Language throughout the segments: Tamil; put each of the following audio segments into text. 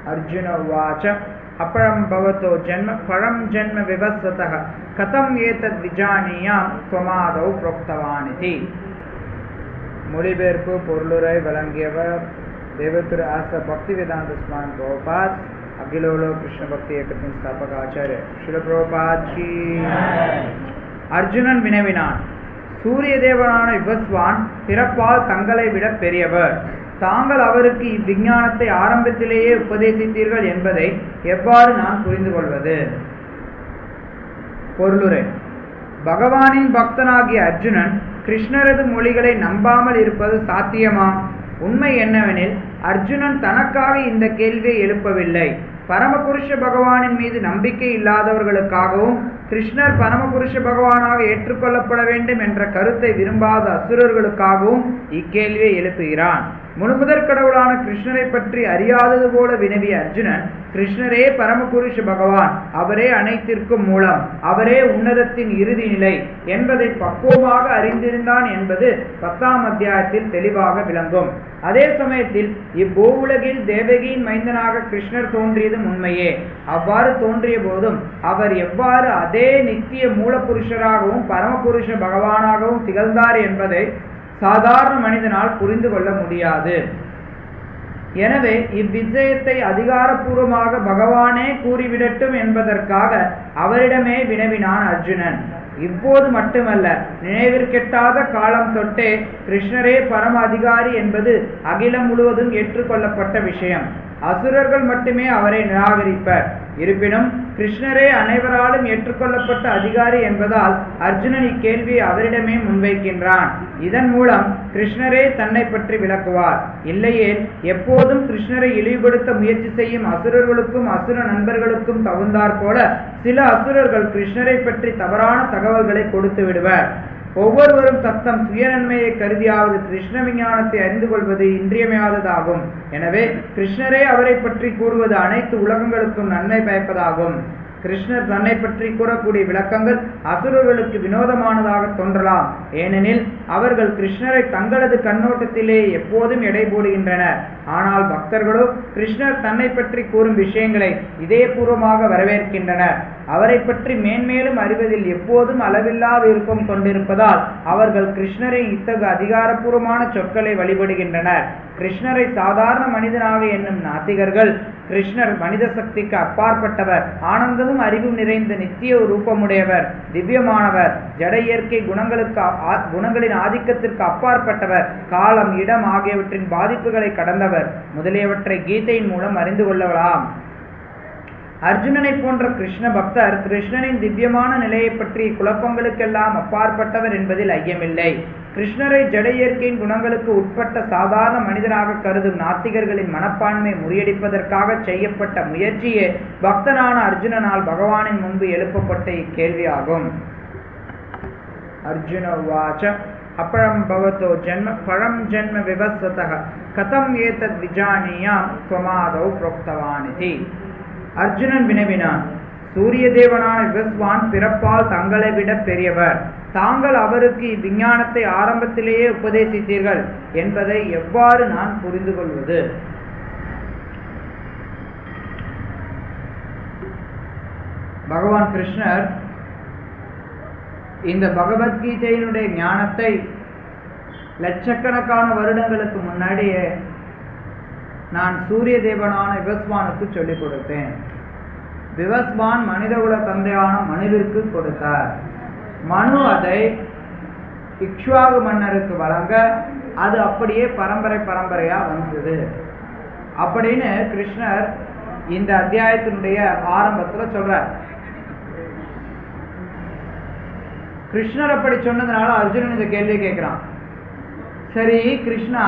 अर्जुन उवाच अपरं भवतो जन्म परं जन्म विवस्वतः कथम् एतद् विजानीयां त्वमादौ प्रोक्तवान् इति மொழிபெயர்ப்பு பொருளுரை வழங்கியவர் தேவத்திரு ஆச பக்தி வேதாந்த ஸ்வாமி பிரபுபாத் அகிலோலோ கிருஷ்ண பக்தி இயக்கத்தின் ஸ்தாபக ஆச்சாரிய ஸ்ரீல பிரபுபாத்ஜி அர்ஜுனன் வினவினான் சூரிய தேவனான விவஸ்வான் பிறப்பால் தங்களை விட பெரியவர் தாங்கள் அவருக்கு இவ்விஞ்ஞானத்தை ஆரம்பத்திலேயே உபதேசித்தீர்கள் என்பதை எவ்வாறு நான் புரிந்து கொள்வது பொருளுரை பகவானின் பக்தனாகிய அர்ஜுனன் கிருஷ்ணரது மொழிகளை நம்பாமல் இருப்பது சாத்தியமா உண்மை என்னவெனில் அர்ஜுனன் தனக்காக இந்த கேள்வியை எழுப்பவில்லை பரமபுருஷ பகவானின் மீது நம்பிக்கை இல்லாதவர்களுக்காகவும் கிருஷ்ணர் பரமபுருஷ பகவானாக ஏற்றுக்கொள்ளப்பட வேண்டும் என்ற கருத்தை விரும்பாத அசுரர்களுக்காகவும் இக்கேள்வியை எழுப்புகிறான் முழுமுதற் கடவுளான கிருஷ்ணரை பற்றி அறியாதது போல வினவிய அர்ஜுனன் கிருஷ்ணரே பரமபுருஷ பகவான் அவரே அனைத்திற்கும் மூலம் அவரே உன்னதத்தின் இறுதி நிலை என்பதை பக்குவமாக அறிந்திருந்தான் என்பது பத்தாம் அத்தியாயத்தில் தெளிவாக விளங்கும் அதே சமயத்தில் இப்பூவுலகில் தேவகியின் மைந்தனாக கிருஷ்ணர் தோன்றியதும் உண்மையே அவ்வாறு தோன்றிய போதும் அவர் எவ்வாறு அதே நித்திய மூலபுருஷராகவும் பரமபுருஷ பகவானாகவும் திகழ்ந்தார் என்பதை சாதாரண மனிதனால் புரிந்து கொள்ள முடியாது எனவே இவ்விஜயத்தை அதிகாரப்பூர்வமாக பகவானே கூறிவிடட்டும் என்பதற்காக அவரிடமே வினவினான் அர்ஜுனன் இப்போது மட்டுமல்ல நினைவிற்கெட்டாத காலம் தொட்டே கிருஷ்ணரே பரம அதிகாரி என்பது அகிலம் முழுவதும் ஏற்றுக்கொள்ளப்பட்ட விஷயம் அசுரர்கள் மட்டுமே அவரை நிராகரிப்பர் இருப்பினும் கிருஷ்ணரே அனைவராலும் ஏற்றுக்கொள்ளப்பட்ட அதிகாரி என்பதால் அர்ஜுனன் இக்கேள்வியை அவரிடமே முன்வைக்கின்றான் இதன் மூலம் கிருஷ்ணரே தன்னை பற்றி விளக்குவார் இல்லையே எப்போதும் கிருஷ்ணரை இழிவுபடுத்த முயற்சி செய்யும் அசுரர்களுக்கும் அசுர நண்பர்களுக்கும் தகுந்தாற் போல சில அசுரர்கள் கிருஷ்ணரை பற்றி தவறான தகவல்களை கொடுத்து விடுவர் ஒவ்வொருவரும் தத்தம் சுயநன்மையை கருதியாவது கிருஷ்ண விஞ்ஞானத்தை அறிந்து கொள்வது இன்றியமையாததாகும் எனவே கிருஷ்ணரே அவரை பற்றி கூறுவது அனைத்து உலகங்களுக்கும் நன்மை பயப்பதாகும் கிருஷ்ணர் தன்னை பற்றி கூறக்கூடிய விளக்கங்கள் அசுரர்களுக்கு வினோதமானதாக தோன்றலாம் ஏனெனில் அவர்கள் கிருஷ்ணரை தங்களது கண்ணோட்டத்திலே எப்போதும் எடை போடுகின்றனர் ஆனால் பக்தர்களோ கிருஷ்ணர் தன்னை பற்றி கூறும் விஷயங்களை இதயபூர்வமாக வரவேற்கின்றனர் அவரை பற்றி மேன்மேலும் அறிவதில் எப்போதும் அளவில்லா விருப்பம் கொண்டிருப்பதால் அவர்கள் கிருஷ்ணரின் இத்தகு அதிகாரப்பூர்வமான சொற்களை வழிபடுகின்றனர் கிருஷ்ணரை சாதாரண மனிதனாக எண்ணும் நாத்திகர்கள் கிருஷ்ணர் மனித சக்திக்கு அப்பாற்பட்டவர் ஆனந்தமும் அறிவும் நிறைந்த நித்திய ரூபமுடையவர் திவ்யமானவர் ஜட இயற்கை குணங்களுக்கு குணங்களின் ஆதிக்கத்திற்கு அப்பாற்பட்டவர் காலம் இடம் ஆகியவற்றின் பாதிப்புகளை கடந்தவர் முதலியவற்றை கீதையின் மூலம் அறிந்து கொள்ளலாம் அர்ஜுனனை போன்ற கிருஷ்ண பக்தர் கிருஷ்ணனின் திவ்யமான நிலையை பற்றி குழப்பங்களுக்கெல்லாம் அப்பாற்பட்டவர் என்பதில் ஐயமில்லை கிருஷ்ணரை ஜட இயற்கையின் குணங்களுக்கு உட்பட்ட சாதாரண மனிதனாக கருதும் நாத்திகர்களின் மனப்பான்மை முறியடிப்பதற்காக செய்யப்பட்ட முயற்சியே பக்தனான அர்ஜுனனால் பகவானின் முன்பு எழுப்பப்பட்ட இக்கேள்வியாகும் அர்ஜுன உவாச்ச अपरं भवतो जन्म परं जन्म विवस्वतः कथम् एतद् विजानीयां त्वमादौ प्रोक्तवान् इति அர்ஜுனன் வினவினான் சூரிய தேவனான விவஸ்வான் பிறப்பால் தங்களை விட பெரியவர் தாங்கள் அவருக்கு இவ்விஞ்ஞானத்தை ஆரம்பத்திலேயே உபதேசித்தீர்கள் என்பதை எவ்வாறு நான் புரிந்து கொள்வது பகவான் கிருஷ்ணர் இந்த பகவத்கீதையினுடைய ஞானத்தை லட்சக்கணக்கான வருடங்களுக்கு முன்னாடியே நான் சூரிய தேவனான விவஸ்வானுக்கு சொல்லிக் கொடுத்தேன் விவஸ்வான் மனிதகுல தந்தையான மனுவிற்கு கொடுத்தார் மனு அதை இக்ஷ்வாகு மன்னருக்கு வழங்க அது அப்படியே பரம்பரை பரம்பரையா வந்தது அப்படின்னு கிருஷ்ணர் இந்த அத்தியாயத்தினுடைய ஆரம்பத்துல சொல்றார் கிருஷ்ணர் அப்படி சொன்னதுனால அர்ஜுனன் இந்த கேள்வியை கேட்கிறான் சரி கிருஷ்ணா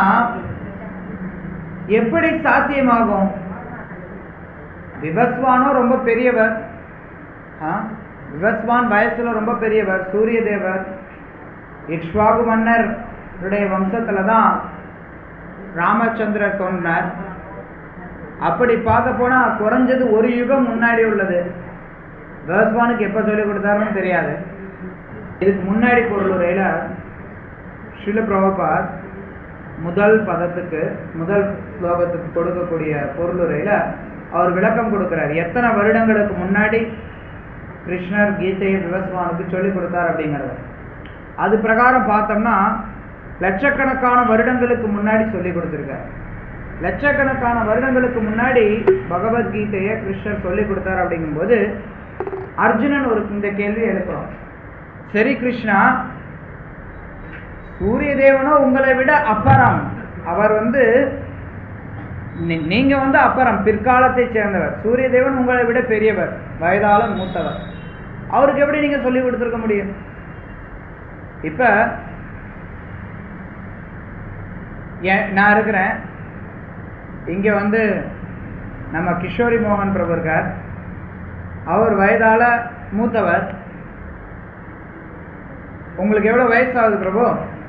எப்படி சாத்தியமாகும் விவஸ்வானும் ரொம்ப பெரியவர் விவஸ்வான் வயசுல ரொம்ப பெரியவர் சூரிய தேவர் இக்ஷ்வாகு மன்னருடைய வம்சத்துல தான் ராமச்சந்திரர் தோன்றினார் அப்படி பார்க்க போனா குறைஞ்சது ஒரு யுகம் முன்னாடி உள்ளது விவஸ்வானுக்கு எப்ப சொல்லிக் கொடுத்தாருன்னு தெரியாது இதுக்கு முன்னாடி பொருளுரையில ஸ்ரீல பிரபுபாத் முதல் பதத்துக்கு முதல் ஸ்லோகத்துக்கு கொடுக்கக்கூடிய பொருளுரையில அவர் விளக்கம் கொடுக்கிறார் எத்தனை வருடங்களுக்கு முன்னாடி கிருஷ்ணர் கீதையை விவஸ்வானுக்கு சொல்லிக் கொடுத்தார் அப்படிங்கிறத அது பிரகாரம் பார்த்தோம்னா லட்சக்கணக்கான வருடங்களுக்கு முன்னாடி சொல்லி கொடுத்துருக்கார் லட்சக்கணக்கான வருடங்களுக்கு முன்னாடி பகவத்கீதையை கிருஷ்ணர் சொல்லி கொடுத்தார் அப்படிங்கும்போது அர்ஜுனன் ஒரு இந்த கேள்வி எழுப்புறோம் சரி கிருஷ்ணா சூரிய தேவனோ உங்களை விட அப்பறம் அவர் வந்து நீ- நீங்க வந்து அப்பறம் பிற்காலத்தை சேர்ந்தவர் சூரிய தேவன் உங்களை விட பெரியவர் வயதால மூத்தவர் அவருக்கு எப்படி நீங்க சொல்லி கொடுத்துருக்க முடியும் இப்ப ஏன் நான் இருக்கிறேன் இங்க வந்து நம்ம கிஷோரி மோகன் பிரபு இருக்கார் அவர் வயதால மூத்தவர் உங்களுக்கு எவ்வளவு வயசு ஆகுது Prabhu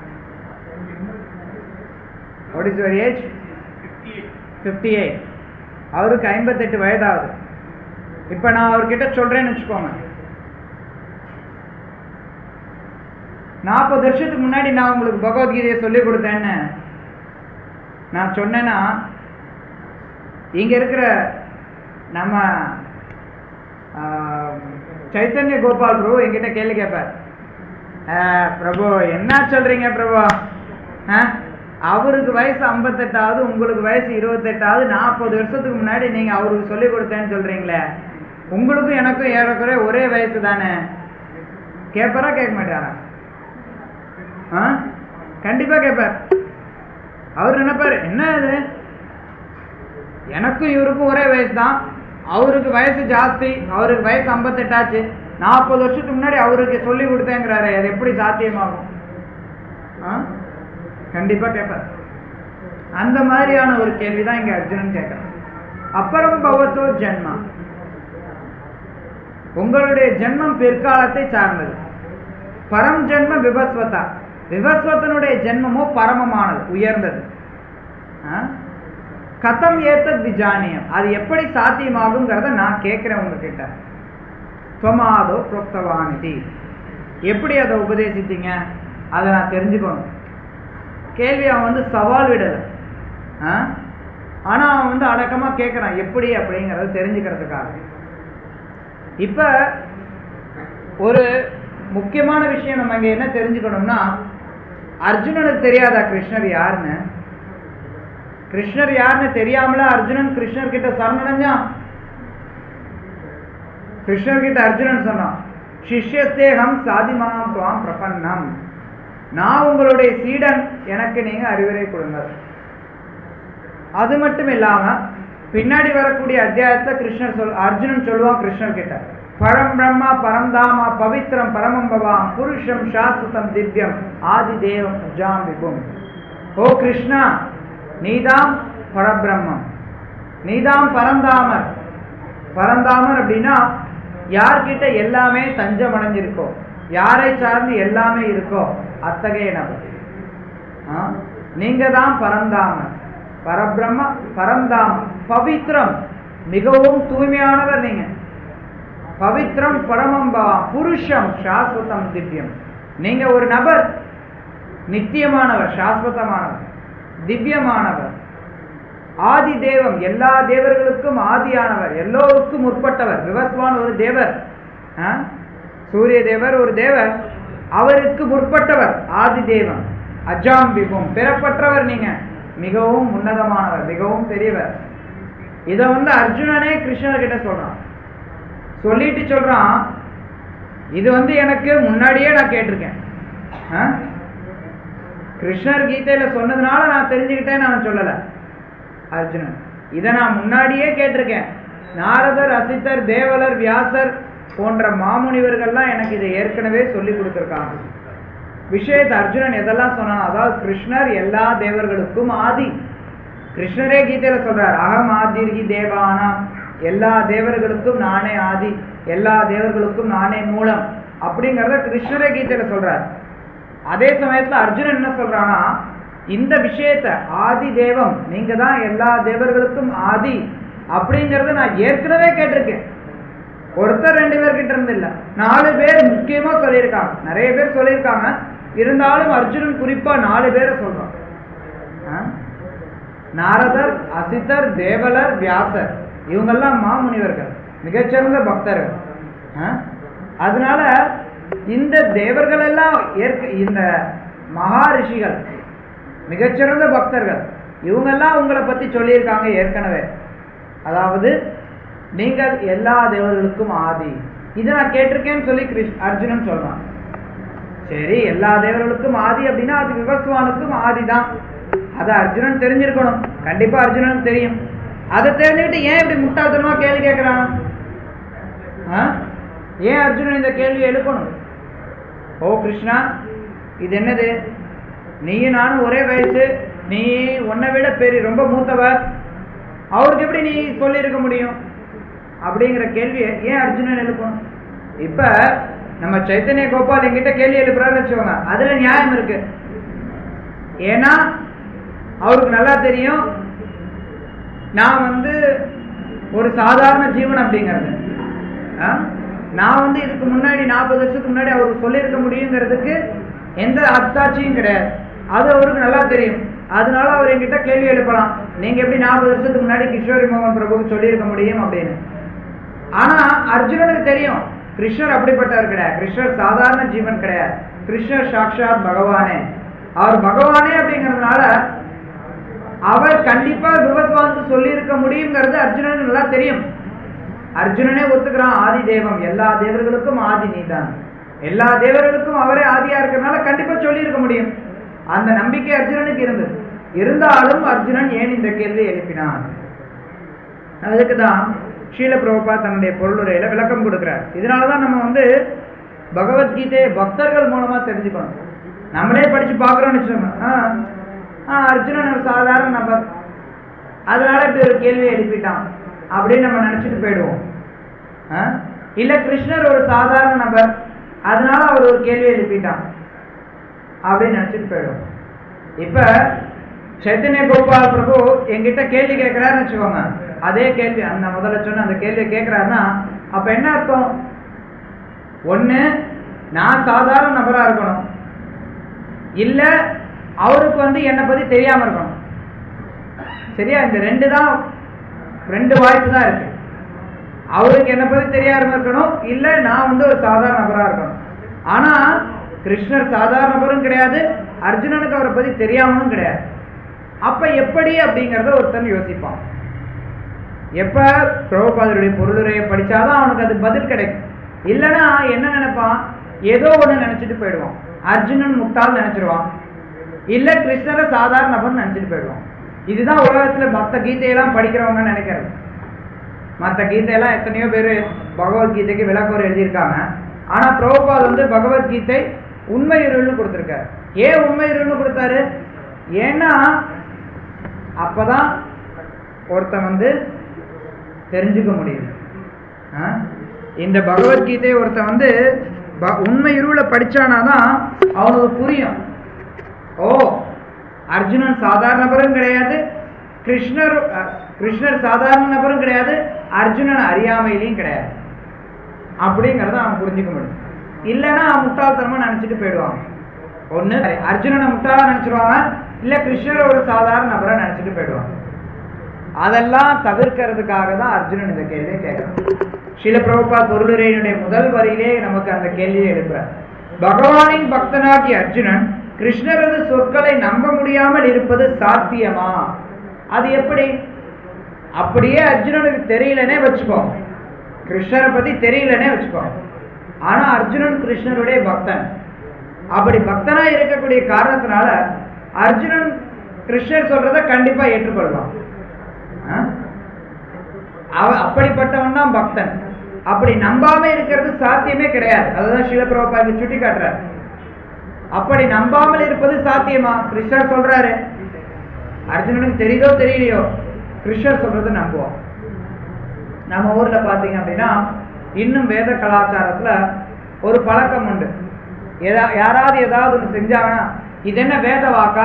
what is your age fifty eight அவருக்கு ஐம்பத்தெட்டு வயதாகுது இப்போ நான் அவர்கிட்ட சொல்றேன்னு வச்சுக்கோங்க நாற்பது வருஷத்துக்கு முன்னாடி நான் உங்களுக்கு பகவத்கீதையை சொல்லி கொடுத்தேன்னு நான் சொன்னேன்னா இங்க இருக்கிற நம்ம ஆஹ், சைத்தன்ய கோபால் பிரபு என்கிட்ட கேள்வி கேட்பார் ஆஹ், பிரபு என்ன சொல்றீங்க பிரபு ஆஹ், அவருக்கு வயசு ஐம்பத்தெட்டாவது உங்களுக்கு வயசு இருபத்தெட்டாவது நாற்பது வருஷத்துக்கு முன்னாடி நீங்க அவருக்கு சொல்லி கொடுத்தேன்னு சொல்றீங்களே உங்களுக்கும் எனக்கும் ஏறக்குறைய ஒரே வயசு தானே கேட்பாரா கேட்க மாட்டாரா ஆ கண்டிப்பா கேட்பார் அவர் நினைப்பாரு என்ன இது எனக்கும் இவருக்கும் ஒரே வயசு தான் அவருக்கு வயசு ஜாஸ்தி அவருக்கு வயசு ஐம்பத்தெட்டாச்சு நாற்பது வருஷத்துக்கு முன்னாடி அவருக்கு சொல்லி கொடுத்தேங்கிறாரு அது எப்படி சாத்தியமாகும் ஆ கண்டிப்பா கேட்பார் அந்த மாதிரியான ஒரு கேள்விதான் இங்க அர்ஜுனன் கேட்கிறான் அப்புறம் பவத்தோ ஜென்மா உங்களுடைய ஜென்மம் பிற்காலத்தை சார்ந்தது பரம் ஜென்ம விபஸ்வதா விபஸ்வதனுடைய ஜென்மமோ பரமமானது உயர்ந்தது ஆ? கதம் ஏத்த விஜானியம் அது எப்படி சாத்தியமாகுங்கிறத நான் கேட்கிறேன் உங்ககிட்ட துவமாதோ புரோக்தவானிதி எப்படி அதை உபதேசித்தீங்க அதை நான் தெரிஞ்சுக்கணும் கேள்வி அவன் வந்து சவால் விடல ஆ? ஆனா அவன் வந்து அடக்கமா கேட்கறான் எப்படி அப்படிங்கறத தெரிஞ்சுக்கிறதுக்காக இப்ப ஒரு முக்கியமான விஷயம் நம்ம இங்க என்ன தெரிஞ்சுக்கணும்னா அர்ஜுனனுக்கு தெரியாதா கிருஷ்ணர் யாருன்னு கிருஷ்ணர் யாருன்னு தெரியாமல அர்ஜுனன் கிருஷ்ணர் கிட்ட சரணடைஞ்சான் கிருஷ்ணர் கிட்ட அர்ஜுனன் சொன்னான் சிஷ்யஸ்தேகம் சாதிமாம் துவாம் பிரபன்னம் நான் உங்களுடைய சீடன் எனக்கு நீங்க அறிவுரை கொடுங்க அது மட்டும் இல்லாம பின்னாடி வரக்கூடிய அத்தியாயத்தை கிருஷ்ணர் சொல் அர்ஜுனன் சொல்லுவான் கிருஷ்ணர் கிட்ட பரம் பிரம்மா பரம்தாமா பவித்ரம் பரமம் பவாம் புருஷம் சாஸ்வதம் திவ்யம் ஆதி தேவம் அஜாம் விபும் ஓ கிருஷ்ணா நீதாம் பரபிரம்மம் நீதாம் பரந்தாமர் பரந்தாமர் அப்படின்னா யார்கிட்ட எல்லாமே தஞ்சம் அடைஞ்சிருக்கோ யாரை சார்ந்து எல்லாமே இருக்கோ அத்தகைய நபர் ஆ? நீங்க தான் பரந்தாமர் பரபிரம்ம பரந்தாம பவித்ரம் மிகவும் தூய்மையானவர் நீங்க பவித்ரம் பரமம் பவம் புருஷம் சாஸ்வதம் திவ்யம் நீங்க ஒரு நபர் நித்தியமானவர் சாஸ்வதமானவர் திவ்யமானவர் ஆதி தேவம் எல்லா தேவர்களுக்கும் ஆதியானவர் எல்லோருக்கும் முற்பட்டவர் விவஸ்வான் ஒரு தேவர் ஆ? சூரிய தேவர் ஒரு தேவர் அவருக்கு முற்பட்டவர் ஆதி தேவன் அஜாம் விபும் பெறப்பட்டவர் நீங்க மிகவும் உன்னதமானவர் மிகவும் பெரியவர் இத வந்து அர்ஜுனனே கிருஷ்ணர் கிட்ட சொல்றான் சொல்லிட்டு சொல்றான் இது வந்து எனக்கு முன்னாடியே நான் கேட்டிருக்கேன் ஆ? கிருஷ்ணர் கீதையில சொன்னதுனால நான் தெரிஞ்சுக்கிட்டேன்னு அவன் சொல்லல அர்ஜுனன் இதை நான் முன்னாடியே கேட்டிருக்கேன் நாரதர் அசித்தர் தேவலர் வியாசர் போன்ற மாமுனிவர்கள்லாம் எனக்கு இதை ஏற்கனவே சொல்லி கொடுத்துருக்காங்க விஷயத்தை அர்ஜுனன் எதெல்லாம் சொன்னான் அதாவது கிருஷ்ணர் எல்லா தேவர்களுக்கும் ஆதி கிருஷ்ணரே கீதையில சொல்றார் அகம் ஆதிர்கி தேவானாம் எல்லா தேவர்களுக்கும் நானே ஆதி எல்லா தேவர்களுக்கும் நானே மூலம் அப்படிங்கறத கிருஷ்ணரே கீதையில சொல்றார் அதே சமயத்துல அர்ஜுனன் என்ன சொல்றானா இந்த விஷயத்த ஆதி தேவம் நீங்க தான் எல்லா தேவர்களுக்கும் ஆதி அப்படிங்கறத நான் ஏற்கனவே கேட்டிருக்கேன் ஒருத்தர் ரெண்டு பேர் கிட்ட இருந்து இல்ல நாலு பேர் முக்கியமா சொல்லியிருக்காங்க நிறைய பேர் சொல்லியிருக்காங்க இருந்தாலும் அர்ஜுனன் குறிப்பா நாலு பேரை சொல்றான் ஆ? நாரதர் அசித்தர் தேவலர் வியாசர் இவங்கெல்லாம் மாமுனிவர்கள் மிகச்சிறந்த பக்தர்கள் ஆ? அதனால இந்த தேவர்கள் எல்லாம் ஏற்க இந்த மகா ரிஷிகள் மிகச்சிறந்த பக்தர்கள் இவங்கெல்லாம் உங்களை பத்தி சொல்லியிருக்காங்க ஏற்கனவே அதாவது நீங்கள் எல்லா தேவர்களுக்கும் ஆதி இது நான் கேட்டிருக்கேன்னு சொல்லி கிருஷ் அர்ஜுனன் சொல்றான் சரி எல்லா தேவர்களுக்கும் ஆதி அப்படின்னா அது விவஸ்வானுக்கும் ஆதி தான் அதை அர்ஜுனன் தெரிஞ்சிருக்கணும் கண்டிப்பா அர்ஜுனனுக்கு தெரியும் அதை தெரிஞ்சுக்கிட்டு ஏன் இப்படி முட்டாள்தனமா கேள்வி கேட்கிறான் ஆ? ஏன் அர்ஜுனன் இந்த கேள்வி எழுப்பணும் ஓ கிருஷ்ணா இது என்னது நீயும் நானும் ஒரே வயசு நீ உன்னை விட பெரிய ரொம்ப மூத்தவர் அவருக்கு எப்படி நீ சொல்லியிருக்க முடியும் அப்படிங்கிற கேள்வியை ஏன் அர்ஜுனன் எழுப்பணும் இப்ப நம்ம சைத்தன்ய கோபால் என்கிட்ட கேள்வி எழுப்புறாருன்னு வச்சுக்கோங்க அதுல நியாயம் இருக்கு ஏன்னா அவருக்கு நல்லா தெரியும் நான் வந்து ஒரு சாதாரண ஜீவன் அப்படிங்கிறது ஆ? நான் வந்து இதுக்கு முன்னாடி நாற்பது வருஷத்துக்கு முன்னாடி அவருக்கு சொல்லியிருக்க முடியுங்கிறதுக்கு எந்த அத்தாட்சியும் கிடையாது அது அவருக்கு நல்லா தெரியும் அதனால அவர் என்கிட்ட கேள்வி எழுப்பலாம் நீங்க எப்படி நாற்பது வருஷத்துக்கு முன்னாடி கிஷோரி மோகன் பிரபுக்கு சொல்லியிருக்க முடியும் அப்படின்னு ஆனா அர்ஜுனனுக்கு தெரியும் கிருஷ்ணர் அப்படிப்பட்டவர் கிடையாது கிருஷ்ணர் சாதாரண ஜீவன் கிடையாது கிருஷ்ணர் சாக்ஷாத் பகவானே அவர் பகவானே அப்படிங்கிறதுனால அவர் கண்டிப்பா விவஸ்வானுக்கு சொல்லியிருக்க முடியுங்கிறது அர்ஜுனனுக்கு நல்லா தெரியும் அர்ஜுனனே ஒத்துக்கிறான் ஆதி தெய்வம் எல்லா தேவர்களுக்கும் ஆதி நீதான் எல்லா தேவர்களுக்கும் அவரே ஆதியா இருக்கிறதுனால கண்டிப்பா சொல்லியிருக்க முடியும் அந்த நம்பிக்கை அர்ஜுனனுக்கு இருந்தது இருந்தாலும் அர்ஜுனன் ஏன் இந்த கேள்வி எழுப்பினான் அதுக்கு தான் ஸ்ரீல பிரபுபா தன்னுடைய பொருளுரையில விளக்கம் கொடுக்கிறார் இதனாலதான் நம்ம வந்து பகவத்கீதையை பக்தர்கள் மூலமா தெரிஞ்சுக்கணும் நம்மளே படிச்சு பார்க்கறோம்னு வச்சுக்கோங்க ஆ, ஆ, அர்ஜுனன் ஒரு சாதாரண நபர் அதனால இப்படி ஒரு கேள்வி எழுப்பிட்டான் அப்படின்னு நம்ம நினைச்சிட்டு போயிடுவோம் ஆ? இல்ல கிருஷ்ணர் ஒரு சாதாரண நபர் அதனால அவர் ஒரு கேள்வி எழுப்பிட்டான் அப்படின்னு நினைச்சிட்டு போயிடுவோம் இப்ப சைத்தன்ய கோபால் பிரபு என்கிட்ட கேள்வி கேட்கிறாருன்னு வச்சுக்கோங்க அதே கேள்வி அந்த முதல்ல சொன்ன அந்த கேள்வியை கேட்கிறாருன்னா அப்ப என்ன அர்த்தம் ஒண்ணு நான் சாதாரண நபரா இருக்கணும் இல்ல அவருக்கு வந்து என்னை பத்தி தெரியாம இருக்கணும் சரியா இந்த ரெண்டு தான் ரெண்டு வாய்ப்பு தான் இருக்கு அவருக்கு என்னை பத்தி தெரியாம இருக்கணும் இல்ல நான் வந்து ஒரு சாதாரண நபரா இருக்கணும் ஆனா கிருஷ்ணர் சாதாரண நபரும் கிடையாது அர்ஜுனனுக்கு அவரை பத்தி தெரியாமலும் கிடையாது அப்ப எப்படி அப்படிங்கறத ஒருத்தன் யோசிப்பான் எப்ப பிரபுபாதருடைய பொருளுரையை படிச்சாதான் அவனுக்கு அது பதில் கிடைக்கும் இல்லைன்னா என்ன நினைப்பான் ஏதோ ஒண்ணு நினைச்சிட்டு போயிடுவான் அர்ஜுனன் முட்டாள் நினைச்சிருவான் இல்ல கிருஷ்ணரை சாதாரண நபர் நினைச்சிட்டு போயிடுவான் இதுதான் உலகத்துல மத்த கீதையெல்லாம் படிக்கிறவங்க நினைக்கிறது மத்த கீதையெல்லாம் எத்தனையோ பேர் பகவத்கீதைக்கு விளக்கோர் எழுதியிருக்காங்க ஆனா பிரபுபாத் வந்து பகவத்கீதை உண்மை இருள்னு கொடுத்திருக்காரு ஏன் உண்மை இருள்னு கொடுத்தாரு ஏன்னா அப்பதான் ஒருத்தன் வந்து தெரிஞ்சுக்க முடியும் ஆ? இந்த பகவத்கீதை ஒருத்தன் வந்து ப- உண்மை இருள படிச்சானாதான் அவனுக்கு புரியும் ஓ அர்ஜுனன் சாதாரண நபரும் கிடையாது கிருஷ்ணர் அ, கிருஷ்ணர் சாதாரண நபரும் கிடையாது அர்ஜுனன் அறியாமையிலையும் கிடையாது அப்படிங்கறத அவன் புரிஞ்சுக்க முடியும் இல்லைன்னா அவன் முட்டாள்தனமா நினைச்சிட்டு போயிடுவான் ஒண்ணு அர்ஜுனனை முட்டாளா நினைச்சிருவாங்க இல்ல கிருஷ்ணரை ஒரு சாதாரண நபரா நினைச்சிட்டு போயிடுவாங்க அதெல்லாம் தவிர்க்கிறதுக்காக தான் அர்ஜுனன் இந்த கேள்வியை கேட்கிறான் ஸ்ரீல பிரபுபா பொருளுரையினுடைய முதல் வரியிலே நமக்கு அந்த கேள்வியை எழுப்புறார் பகவானின் பக்தனாகிய அர்ஜுனன் கிருஷ்ணரது சொற்களை நம்ப முடியாமல் இருப்பது சாத்தியமா அது எப்படி அப்படியே அர்ஜுனனுக்கு தெரியலனே வச்சுக்கோ கிருஷ்ணரை பத்தி தெரியலனே வச்சுக்கோ ஆனா அர்ஜுனன் கிருஷ்ணருடைய பக்தன் அப்படி பக்தனா இருக்கக்கூடிய காரணத்தினால அர்ஜுனன் கிருஷ்ணர் சொல்றத கண்டிப்பா ஏற்றுக்கொள்வான் ஆ? அவ அப்படிப்பட்டவன் தான் பக்தன் அப்படி நம்பாம இருக்கிறது சாத்தியமே கிடையாது அதுதான் சிவபிரபாக்கு சுட்டி காட்டுறார் அப்படி நம்பாமல் இருப்பது சாத்தியமா கிருஷ்ணர் சொல்றாரு அர்ஜுனனுக்கு தெரியுதோ தெரியலையோ கிருஷ்ணர் சொல்றதை நம்புவோம் நம்ம ஊர்ல பாத்தீங்க அப்படின்னா இன்னும் வேத கலாச்சாரத்துல ஒரு பழக்கம் உண்டு எதா யாராவது ஏதாவது ஒன்று செஞ்சாங்கன்னா இது என்ன வேத வாக்கா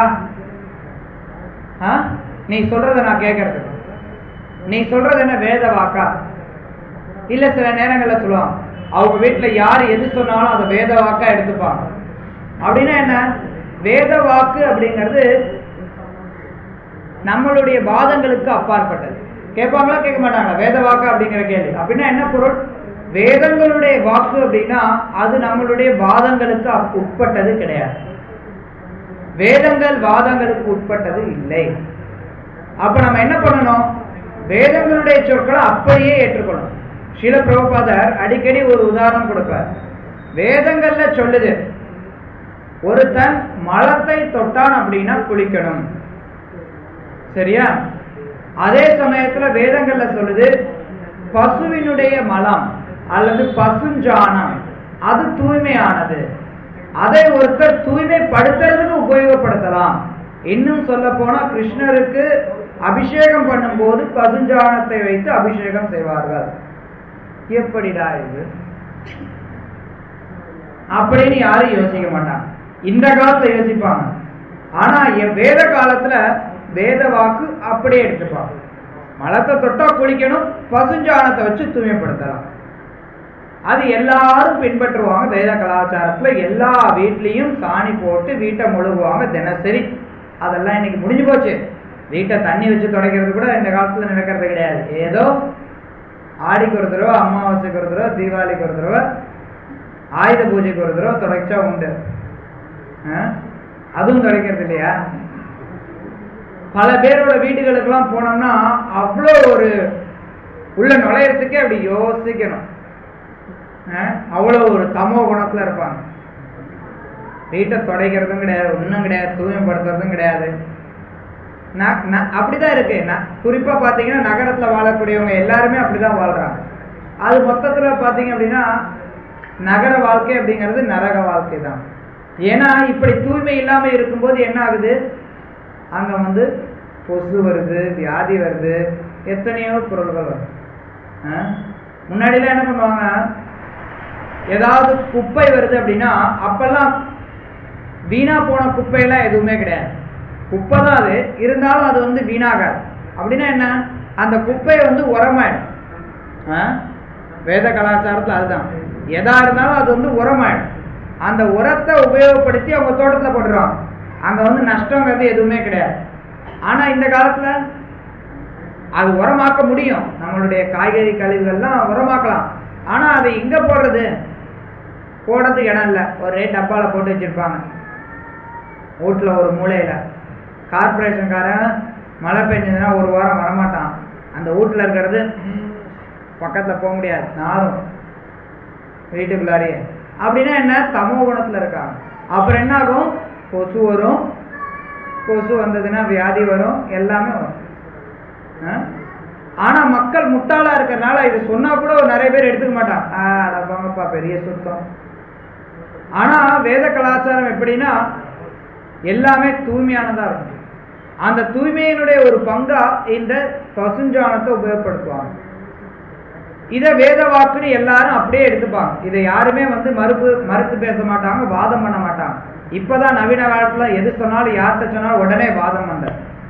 ஆ? நீ சொல்றத நான் கேட்கறது நீ சொல்றது என்ன வேத வாக்கா இல்ல சில நேரங்கள்ல சொல்லுவாங்க அவங்க வீட்டுல யார் எது சொன்னாலும் அதை வேத வாக்கா எடுத்துப்பாங்க அப்படின்னா என்ன வேத வாக்கு அப்படிங்கிறது நம்மளுடைய வாதங்களுக்கு அப்பாற்பட்டது கேட்பாங்களா கேட்க மாட்டாங்களா வேத வாக்கு அப்படிங்கிற கேள்வி அப்படின்னா என்ன பொருள் வேதங்களுடைய வாக்கு அப்படின்னா அது நம்மளுடைய வாதங்களுக்கு அப்~ உட்பட்டது கிடையாது வேதங்கள் வாதங்களுக்கு உட்பட்டது இல்லை அப்ப நம்ம என்ன பண்ணணும் வேதங்களுடைய சொற்களை அப்படியே ஏற்றுக்கணும் சில பிரபுபாதர் அடிக்கடி ஒரு உதாரணம் கொடுப்பார் வேதங்கள்ல சொல்லுது ஒருத்தன் மலத்தை தொட்டான் அப்படின்னா குளிக்கணும் சரியா அதே சமயத்துல வேதங்கள்ல சொல்லுது பசுவினுடைய மலம் அல்லது பசுஞ்சாணம் அது தூய்மையானது அதை ஒருத்தர் தூய்மைப்படுத்துறதுக்கு உபயோகப்படுத்தலாம் இன்னும் சொல்ல போனா கிருஷ்ணருக்கு அபிஷேகம் பண்ணும்போது பசுஞ்சாணத்தை வைத்து அபிஷேகம் செய்வார்கள் எப்படிடா இது அப்படின்னு யாரும் யோசிக்க மாட்டாங்க இந்த காலத்துல யோசிப்பாங்க ஆனா என் வேத காலத்துல வேத வாக்கு அப்படியே எடுத்துப்பாங்க மலத்தை தொட்டா குளிக்கணும் பசுஞ்சாணத்தை வச்சு தூய்மைப்படுத்தலாம் அது எல்லாரும் பின்பற்றுவாங்க வேத கலாச்சாரத்துல எல்லா வீட்லயும் சாணி போட்டு வீட்டை முழுகுவாங்க தினசரி அதெல்லாம் இன்னைக்கு முடிஞ்சு போச்சு வீட்டை தண்ணி வச்சு துடைக்கிறது கூட இந்த காலத்துல நடக்கிறது கிடையாது ஏதோ ஆடிக்கு ஒரு தடவை அமாவாசைக்கு ஒரு தடவை தீபாவளிக்கு ஒரு தடவை ஆயுத பூஜைக்கு ஒரு தடவை துடைச்சா உண்டு ஆ? அதுவும் துடைக்கிறது இல்லையா பல பேரோட வீடுகளுக்கெல்லாம் போனோம்னா அவ்வளோ ஒரு உள்ள நுழையறதுக்கே அப்படி யோசிக்கணும் ஆ? அவ்வளோ ஒரு தமோ குணத்துல இருப்பாங்க வீட்டை துடைக்கிறதும் கிடையாது ஒன்றும் கிடையாது தூய்மைப்படுத்துறதும் கிடையாது ந- ந- அப்படிதான் இருக்கு ந- குறிப்பா பாத்தீங்கன்னா நகரத்துல வாழக்கூடியவங்க எல்லாருமே அப்படிதான் வாழ்றாங்க அது மொத்தத்துல பாத்தீங்க அப்படின்னா நகர வாழ்க்கை அப்படிங்கிறது நரக வாழ்க்கை தான் ஏன்னா இப்படி தூய்மை இல்லாம இருக்கும்போது என்ன ஆகுது அங்க வந்து கொசு வருது வியாதி வருது எத்தனையோ பொருள்கள் வருது ஆ? முன்னாடிலாம் என்ன பண்ணுவாங்க ஏதாவது குப்பை வருது அப்படின்னா அப்பெல்லாம் வீணா போன குப்பையெல்லாம் எதுவுமே கிடையாது குப்பை தான் அது இருந்தாலும் அது வந்து வீணாகாது அப்படின்னா என்ன அந்த குப்பையை வந்து உரமாயிடும் ஆ? வேத கலாச்சாரத்துல அதுதான் எதா இருந்தாலும் அது வந்து உரமாயிடும் அந்த உரத்தை உபயோகப்படுத்தி அவங்க தோட்டத்துல போட்டுருவாங்க அங்க வந்து நஷ்டங்கிறது எதுவுமே கிடையாது ஆனா இந்த காலத்துல அது உரமாக்க முடியும் நம்மளுடைய காய்கறி கழிவுகள்லாம் உரமாக்கலாம் ஆனா அதை எங்க போடுறது போடுறதுக்கு இடம் இல்லை ஒரே டப்பால போட்டு வச்சிருப்பாங்க வீட்டுல ஒரு மூலையில கார்பரேஷன்காரன் மழை பெஞ்சதுன்னா ஒரு வாரம் வரமாட்டான் அந்த வீட்டுல இருக்கிறது பக்கத்துல போக முடியாது நாரும் வீட்டுக்குள்ளாரியே அப்படின்னா என்ன தமோ குணத்துல இருக்காங்க அப்புறம் என்ன ஆகும் கொசு வரும் கொசு வந்ததுன்னா வியாதி வரும் எல்லாமே வரும் ஆ? ஆனா மக்கள் முட்டாளா இருக்கறனால இது சொன்னா கூட நிறைய பேர் எடுத்துக்க மாட்டாங்க ஆ, அட போங்கப்பா பெரிய சுத்தம் ஆனா வேத கலாச்சாரம் எப்படின்னா எல்லாமே தூய்மையானதா இருக்கும் அந்த தூய்மையினுடைய ஒரு பங்கா இந்த பசுஞ்சாணத்தை உபயோகப்படுத்துவாங்க இதை வேத வாக்குன்னு எல்லாரும் அப்படியே எடுத்துப்பாங்க இதை யாருமே வந்து மறுப்பு மறுத்து பேச மாட்டாங்க வாதம் பண்ண மாட்டாங்க இப்பதான் நவீன காலத்துல எது சொன்னாலும் யார்கிட்ட சொன்னாலும் உடனே வாதம் பண்ற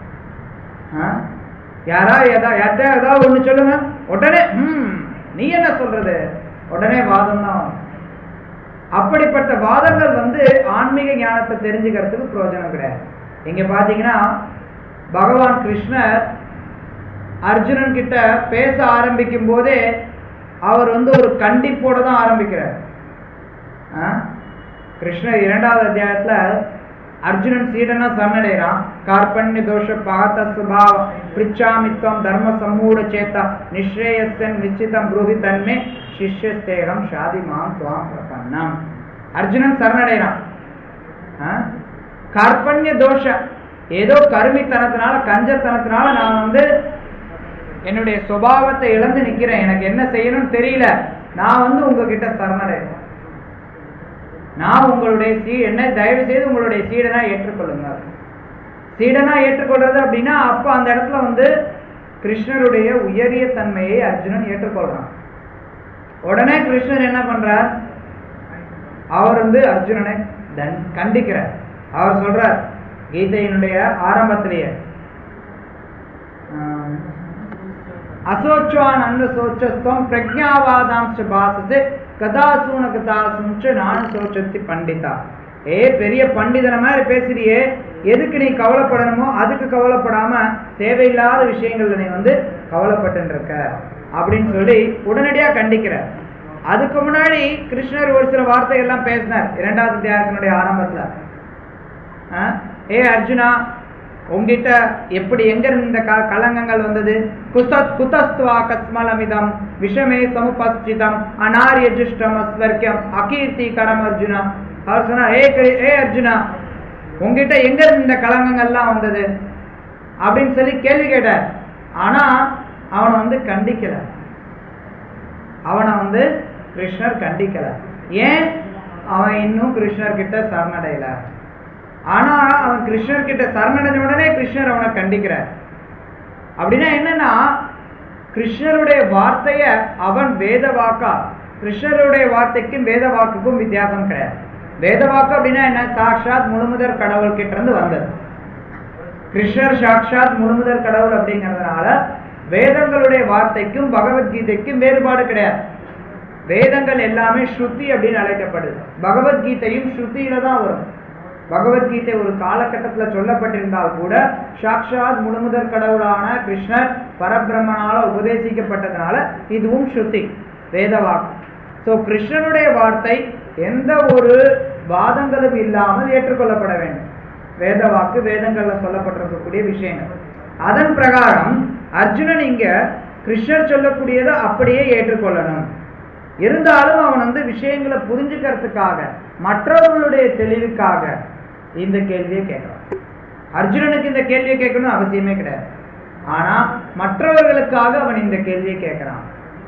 ஆ? யாரா எதா யார்கிட்ட ஏதாவது ஒண்ணு சொல்லுங்க உடனே ம் நீ என்ன சொல்றது உடனே வாதம் தான் வரும். அப்படிப்பட்ட வாதங்கள் வந்து ஆன்மீக ஞானத்தை தெரிஞ்சுக்கிறதுக்கு பிரயோஜனம் கிடையாது இங்க பாத்தீங்கன்னா பகவான் கிருஷ்ணர் அர்ஜுனன் கிட்ட பேச ஆரம்பிக்கும் போதே அவர் வந்து ஒரு கண்டிப்போட தான் ஆரம்பிக்கிறார் ஆ? கிருஷ்ணர் இரண்டாவது அத்தியாயத்துல அர்ஜுனன் சீடனா சரணடைகிறான் கார்பண்ய தோஷ பாகத சுபாவ பிரிச்சாமித்வம் தர்ம சம்மூட சேத்தா நிஸ்ரேயஸ்தன் நிச்சிதம் புரோஹி தன்மே சிஷ்யஸ்தேகம் ஷாதிமாம் துவாம் பிரபன்னம் அர்ஜுனன் சரணடைகிறான் ஆ? கார்பண்ய தோஷ ஏதோ கருமித்தனத்தினால கஞ்சத்தனத்தினால நான் வந்து என்னுடைய சுபாவத்தை இழந்து நிக்கிறேன் எனக்கு என்ன செய்யணும்னு தெரியல நான் வந்து உங்ககிட்ட சரணடைறேன் நான் உங்களுடைய சீ என்ன தயவு செய்து உங்களுடைய சீடனா ஏற்றுக்கொள்ளுங்க சீடனா ஏற்றுக்கொள்றது அப்படின்னா அப்ப அந்த இடத்துல வந்து கிருஷ்ணருடைய உயரிய தன்மையை அர்ஜுனன் ஏற்றுக்கொள்றான் உடனே கிருஷ்ணர் என்ன பண்றார் அவர் வந்து அர்ஜுனனை தன் கண்டிக்கிறார் அவர் சொல்றார் கீதையினுடைய ஆரம்பத்திலேயே ஆம், அசோச்வான் அன்னு சோச்சஸ்தம் பிரஜாவாதாம்ச பாசத்து கதாசூன கதாசுஞ்ச நானு சோச்சத்தி பண்டிதா ஏ பெரிய பண்டிதன மாதிரி பேசுறியே எதுக்கு நீ கவலைப்படணுமோ அதுக்கு கவலைப்படாம தேவையில்லாத விஷயங்கள்ல நீ வந்து கவலைப்பட்டு இருக்க அப்படின்னு சொல்லி உடனடியா கண்டிக்கிறார் அதுக்கு முன்னாடி கிருஷ்ணர் ஒரு சில வார்த்தைகள்லாம் பேசினார் இரண்டாவது அத்தியாயத்தினுடைய ஆரம்பத்துல ஆ? ஏ அர்ஜுனா உங்ககிட்ட எப்படி எங்க இருந்து இந்த க- கலங்கங்கள் வந்தது குசத் குதஸ்துவா கஸ்மலமிதம் விஷமே சமுபஸ்திதம் அநாரியஜுஷ்டம் அஸ்வர்க்கம் அகீர்த்தி கரம் அர்ஜுனா அவர் சொன்னா ஏ கரி- ஏ அர்ஜுனா உங்ககிட்ட எங்க இருந்து இந்த கலங்கங்கள்லாம் வந்தது அப்படின்னு சொல்லி கேள்வி கேட்டார் ஆனா அவனை வந்து கண்டிக்கல அவனை வந்து கிருஷ்ணர் கண்டிக்கல ஏன் அவன் இன்னும் கிருஷ்ணர் கிட்ட சரணடையல ஆனா அவன் கிருஷ்ணர் கிட்ட சரணடைஞ்ச உடனே கிருஷ்ணர் அவனை கண்டிக்கிறார் அப்படின்னா என்னன்னா கிருஷ்ணருடைய வார்த்தைய அவன் வேத வாக்கா கிருஷ்ணருடைய வார்த்தைக்கும் வேத வாக்குக்கும் வித்தியாசம் கிடையாது வேத வாக்கு அப்படின்னா என்ன சாக்ஷாத் முழுமுதற் கடவுள் கிட்ட இருந்து வந்தது கிருஷ்ணர் சாக்ஷாத் முழுமுதற் கடவுள் அப்படிங்கிறதுனால வேதங்களுடைய வார்த்தைக்கும் பகவத்கீதைக்கும் வேறுபாடு கிடையாது வேதங்கள் எல்லாமே ஸ்ருதி அப்படின்னு அழைக்கப்படுது பகவத்கீதையும் ஸ்ருதியில தான் வரும் பகவத்கீதை ஒரு காலகட்டத்துல சொல்லப்பட்டிருந்தால் கூட சாக்ஷாத் முழுமுதற் கடவுளான கிருஷ்ணர் பரபிரம்மனால உபதேசிக்கப்பட்டதுனால இதுவும் ஸ்ருதி வேதவாக்கு ஸோ கிருஷ்ணனுடைய வார்த்தை எந்த ஒரு வாதங்களும் இல்லாமல் ஏற்றுக்கொள்ளப்பட வேண்டும் வேத வாக்கு வேதங்கள்ல சொல்லப்பட்டிருக்கக்கூடிய விஷயங்கள் அதன் பிரகாரம் அர்ஜுனன் இங்க கிருஷ்ணர் சொல்லக்கூடியதை அப்படியே ஏற்றுக்கொள்ளணும் இருந்தாலும் அவன் வந்து விஷயங்களை புரிஞ்சுக்கிறதுக்காக மற்றவர்களுடைய தெளிவுக்காக இந்த கேள்வியை கேட்கிறான் அர்ஜுனனுக்கு இந்த கேள்வியை கேட்கணும் அவசியமே கிடையாது ஆனா மற்றவர்களுக்காக அவன் இந்த கேள்வியை கேட்கிறான்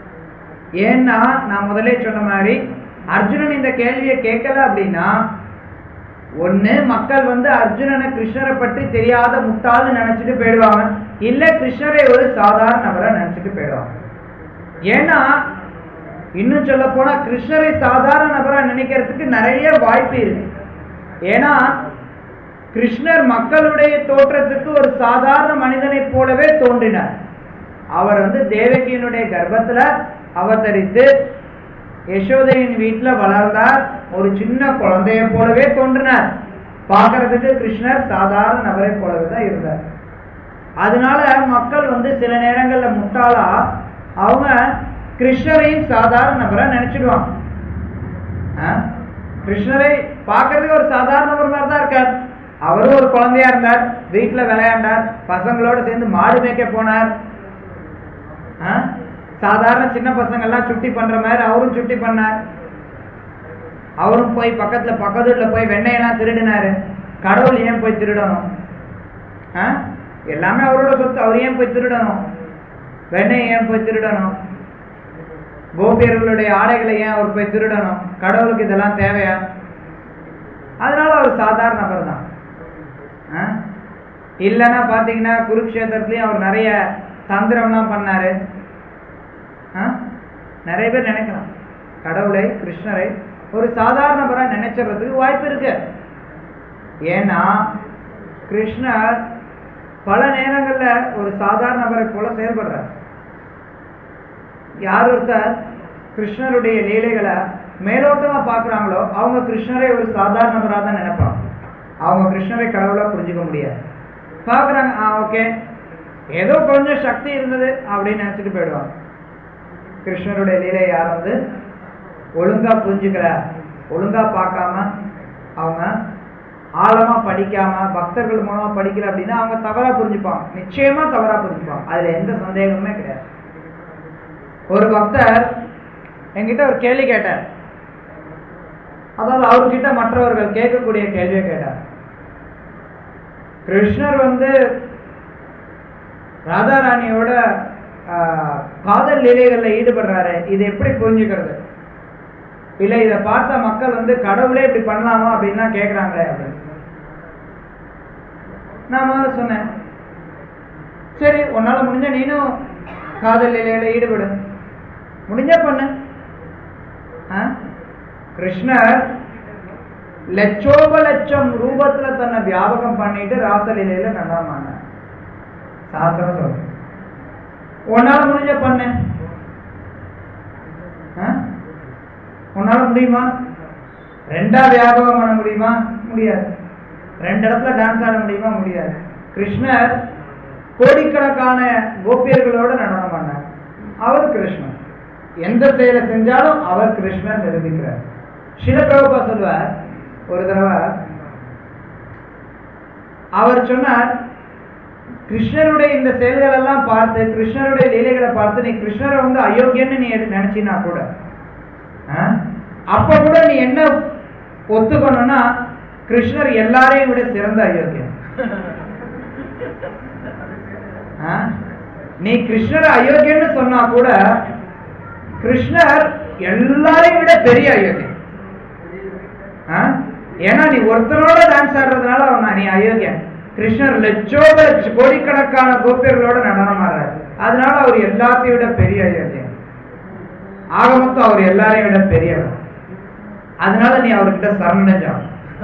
ஏன்னா நான் முதலே சொன்ன மாதிரி அர்ஜுனன் இந்த கேள்வியை கேட்கல அப்படின்னா ஒண்ணு மக்கள் வந்து அர்ஜுனனை கிருஷ்ணரை பற்றி தெரியாத முட்டாள்னு நினைச்சிட்டு போயிடுவாங்க இல்ல கிருஷ்ணரை ஒரு சாதாரண நபரை நினைச்சிட்டு போயிடுவாங்க ஏன்னா இன்னும் சொல்ல போனா கிருஷ்ணரை சாதாரண நபரா நினைக்கிறதுக்கு நிறைய வாய்ப்பு இருக்கு ஏன்னா கிருஷ்ணர் மக்களுடைய தோற்றத்துக்கு ஒரு சாதாரண மனிதனைப் போலவே தோன்றினார் அவர் வந்து தேவகியினுடைய கர்ப்பத்துல அவதரித்து யசோதையின் வீட்டுல வளர்ந்தார் ஒரு சின்ன குழந்தைய போலவே தோன்றினார் பார்க்கறதுக்கு கிருஷ்ணர் சாதாரண நபரை போலவே தான் இருந்தார் அதனால மக்கள் வந்து சில நேரங்கள்ல முட்டாளா அவங்க கிருஷ்ணரையும் சாதாரண நபரா நினைச்சிடுவாங்க ஆ? கிருஷ்ணரை பார்க்கறதுக்கு ஒரு சாதாரண நபர் மாதிரி தான் இருக்கார் அவரும் ஒரு குழந்தையா இருந்தார் வீட்டுல விளையாண்டார் பசங்களோட சேர்ந்து மாடு மேய்க்க போனார் ஆ? சாதாரண சின்ன பசங்க எல்லாம் சுட்டி பண்ற மாதிரி அவரும் சுட்டி பண்ணார் அவரும் போய் பக்கத்துல பக்கத்து வீட்டுல போய் வெண்ணெயெல்லாம் திருடினாரு கடவுள் ஏன் போய் திருடணும் ஆ? எல்லாமே அவரோட சொத்து அவர் ஏன் போய் திருடணும் வெண்ணெய் ஏன் போய் திருடணும் கோபியர்களுடைய ஆடைகளை ஏன் அவர் போய் திருடணும் கடவுளுக்கு இதெல்லாம் தேவையா அதனால அவர் சாதாரண நபர் தான் ஆ? இல்லைன்னா பார்த்தீங்கன்னா குருக்ஷேத்திரத்துலயும் அவர் நிறைய தந்திரம்லாம் பண்ணாரு ஆ? நிறைய பேர் நினைக்கலாம் கடவுளை கிருஷ்ணரை ஒரு சாதாரண நபரா நினைச்சிடுறதுக்கு வாய்ப்பு இருக்கு ஏன்னா கிருஷ்ணர் பல நேரங்கள்ல ஒரு சாதாரண நபரை போல செயல்படுறார் யார் ஒருத்தர் கிருஷ்ணருடைய லீலைகளை மேலோட்டமா பார்க்கறாங்களோ அவங்க கிருஷ்ணரை ஒரு சாதாரண நபரா தான் நினைப்பாங்க அவங்க கிருஷ்ணரை கடவுளா புரிஞ்சுக்க முடியாது பார்க்கறாங்க ஆ ஓகே ஏதோ கொஞ்சம் சக்தி இருந்தது அப்படின்னு நினைச்சிட்டு போயிடுவாங்க கிருஷ்ணருடைய லீலை யார் வந்து ஒழுங்கா புரிஞ்சுக்கல ஒழுங்கா பார்க்காம அவங்க ஆழமா படிக்காம பக்தர்கள் மூலமா படிக்கல அப்படின்னா அவங்க தவறா புரிஞ்சுப்பாங்க நிச்சயமா தவறா புரிஞ்சுப்பாங்க அதுல எந்த சந்தேகமுமே கிடையாது ஒரு பக்தர் என்கிட்ட ஒரு கேள்வி கேட்டார் அதாவது அவர்கிட்ட மற்றவர்கள் கேட்கக்கூடிய கேள்வியை கேட்டார் கிருஷ்ணர் வந்து ராதாராணியோட ஆஹ், காதல் லீலைகள்ல ஈடுபடுறாரு இது எப்படி புரிஞ்சுக்கிறது இல்ல இதை பார்த்த மக்கள் வந்து கடவுளே இப்படி பண்ணலாமா அப்படின்லாம் கேட்கறாங்களே அப்படின்னு நான் முதல்ல சொன்னேன் சரி உன்னால முடிஞ்ச நீனும் காதல் லீலையில ஈடுபடு முடிஞ்சா பண்ணு ஆ? கிருஷ்ணர் லட்சோப லட்சம் ரூபத்துல தன்னை வியாபகம் பண்ணிட்டு ராசலீலையில நடனமானார் சாஸ்திரம் சொல்ற உன்னால முடிஞ்ச பண்ணு ஆ? உன்னால முடியுமா ரெண்டா வியாபகம் பண்ண முடியுமா முடியாது ரெண்டு இடத்துல டான்ஸ் ஆட முடியுமா முடியாது கிருஷ்ணர் கோடிக்கணக்கான கோபியர்களோட நடனம் பண்ணார் அவர் கிருஷ்ணன் எந்த செயலை செஞ்சாலும் அவர் கிருஷ்ணன் நிரூபிக்கிறார் சிலபிரபா சொல்வார் ஒரு தடவை அவர் சொன்னார் கிருஷ்ணருடைய இந்த செயல்கள் எல்லாம் பார்த்து கிருஷ்ணருடைய லீலைகளை பார்த்து நீ கிருஷ்ணரை வந்து அயோக்கியன்னு நீ எடு- நினைச்சினா கூட ஆ? அப்ப கூட நீ என்ன ஒத்துக்கணும்னா கிருஷ்ணர் எல்லாரையும் விட சிறந்த அயோக்கியன் ஆ? நீ கிருஷ்ணர் அயோக்கியன்னு சொன்னா கூட கிருஷ்ணர் எல்லாரையும் விட பெரிய அயோக்கியன் ஆ? ஏன்னா நீ ஒருத்தனோட டான்ஸ் ஆடுறதுனால அவன் நீ அயோக்கியன் கிருஷ்ணர் லட்சோப லட்ச கோடிக்கணக்கான கோபியர்களோட நடனம் ஆடுறாரு அதனால அவர் எல்லாத்தையும் விட பெரிய அயோக்கியன் ஆக மொத்தம் அவர் எல்லாரையும் விட பெரியவர் அதனால நீ அவர்கிட்ட சரணடைஞ்சான்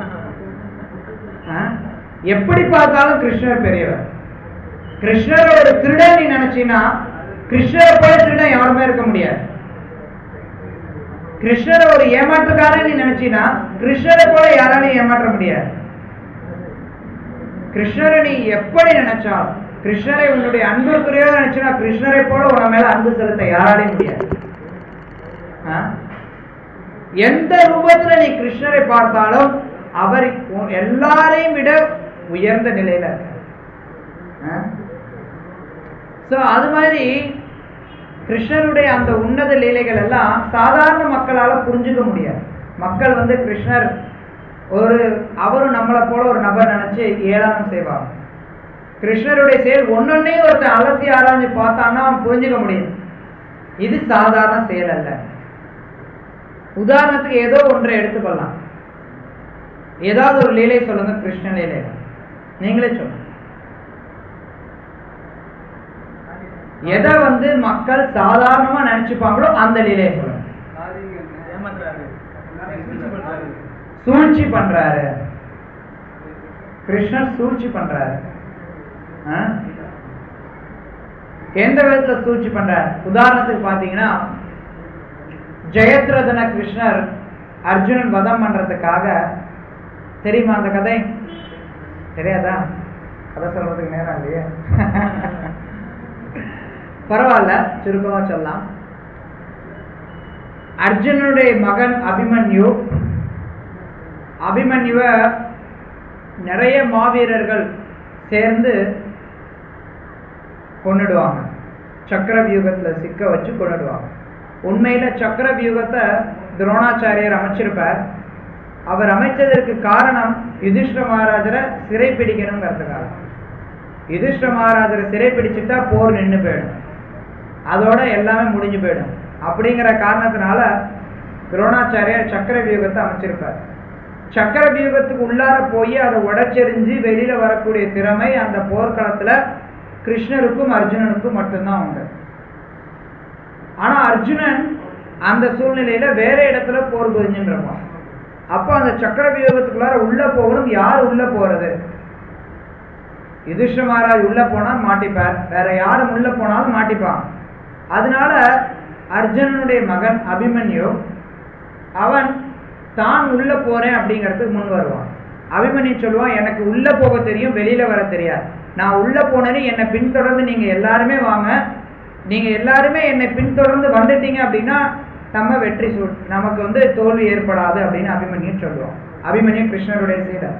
எப்படி பார்த்தாலும் கிருஷ்ணர் பெரியவர் கிருஷ்ணர் ஒரு திருடன் நீ நினைச்சீன்னா கிருஷ்ணரை போல திருடன் யாருமே இருக்க முடியாது கிருஷ்ணரை ஒரு ஏமாற்றுக்காரன் நீ நினைச்சீன்னா கிருஷ்ணரை போல யாராலையும் ஏமாற்ற முடியாது கிருஷ்ணரை நீ எப்படி நினைச்சாலும் கிருஷ்ணரை உன்னுடைய அன்புக்குரியோ நினைச்சினா கிருஷ்ணரை போல உன மேல அன்பு செலுத்த யாராலையும் முடியாது ஆ? எந்த ரூபத்துல நீ கிருஷ்ணரை பார்த்தாலும் அவர் உன் எல்லாரையும் விட உயர்ந்த நிலையில சோ அது மாதிரி கிருஷ்ணருடைய அந்த உன்னத லீலைகள் எல்லாம் சாதாரண மக்களால புரிஞ்சுக்க முடியாது மக்கள் வந்து கிருஷ்ணர் ஒரு அவரும் நம்மளை போல ஒரு நபர் நினைச்சு ஏளனம் செய்வாங்க கிருஷ்ணருடைய செயல் ஒன்னொன்னையும் ஒருத்தன் அலசி ஆராய்ஞ்சு பார்த்தான்னா அவன் புரிஞ்சுக்க முடியும் இது சாதாரண செயல் அல்ல உதாரணத்துக்கு ஏதோ ஒன்றை எடுத்துக்கொள்ளலாம் ஏதாவது ஒரு லீலை சொல்லுங்க கிருஷ்ண லீலை நீங்களே சொல்லுங்க எதை வந்து மக்கள் சாதாரணமா நினைச்சுப்பாங்களோ அந்த லீலையை சொல்லுங்க சூழ்ச்சி பண்றாரு கிருஷ்ணர் சூழ்ச்சி பண்றாரு ஆ? எந்த விதத்துல சூழ்ச்சி பண்றாரு உதாரணத்துக்கு பாத்தீங்கன்னா ஜெயத்ரதன கிருஷ்ணர் அர்ஜுனன் வதம் பண்றதுக்காக தெரியுமா அந்த கதை தெரியாதா கதை சொல்றதுக்கு நேரம் இல்லையே பரவாயில்ல சுருக்கமா சொல்லலாம் அர்ஜுனனுடைய மகன் அபிமன்யு அபிமன்யுவ நிறைய மாவீரர்கள் சேர்ந்து கொன்னுடுவாங்க சக்கர வியூகத்துல சிக்க வச்சு கொன்னுடுவாங்க உண்மையில சக்கர வியூகத்தை துரோணாச்சாரியர் அமைச்சிருப்பார் அவர் அமைச்சதற்கு காரணம் யுதிஷ்ட மகாராஜரை சிறை பிடிக்கணுங்கிறதுக்காக யுதிஷ்ட மகாராஜரை சிறை பிடிச்சிட்டா போர் நின்று போயிடும் அதோட எல்லாமே முடிஞ்சு போயிடும் அப்படிங்கிற காரணத்தினால துரோணாச்சாரியர் சக்கர வியூகத்தை அமைச்சிருப்பார் சக்கர வியூகத்துக்கு உள்ளார போய் அதை உடைச்செறிஞ்சு வெளியில வரக்கூடிய திறமை அந்த போர்க்களத்துல கிருஷ்ணருக்கும் அர்ஜுனனுக்கும் மட்டும்தான் உண்டு ஆனா அர்ஜுனன் அந்த சூழ்நிலையில வேற இடத்துல போர் புரிஞ்சுன்றப்பான் அப்ப அந்த சக்கர வியூகத்துக்குள்ளார உள்ள போகணும் யார் உள்ள போறது யுதிஷ்ட மகாராஜ் உள்ள போனா மாட்டிப்பார் வேற யாரும் உள்ள போனாலும் மாட்டிப்பான் அதனால அர்ஜுனனுடைய மகன் அபிமன்யு அவன் தான் உள்ள போறேன் அப்படிங்கிறதுக்கு முன் வருவான் அபிமன்யு சொல்லுவான் எனக்கு உள்ள போக தெரியும் வெளியில வர தெரியாது நான் உள்ள போனேன்னு என்னை பின்தொடர்ந்து நீங்க எல்லாருமே வாங்க நீங்க எல்லாருமே என்னை பின்தொடர்ந்து வந்துட்டீங்க அப்படின்னா நம்ம வெற்றி சூ நமக்கு வந்து தோல்வி ஏற்படாது அப்படின்னு அபிமன்யு சொல்லுவோம் அபிமன்யு கிருஷ்ணருடைய சீடர்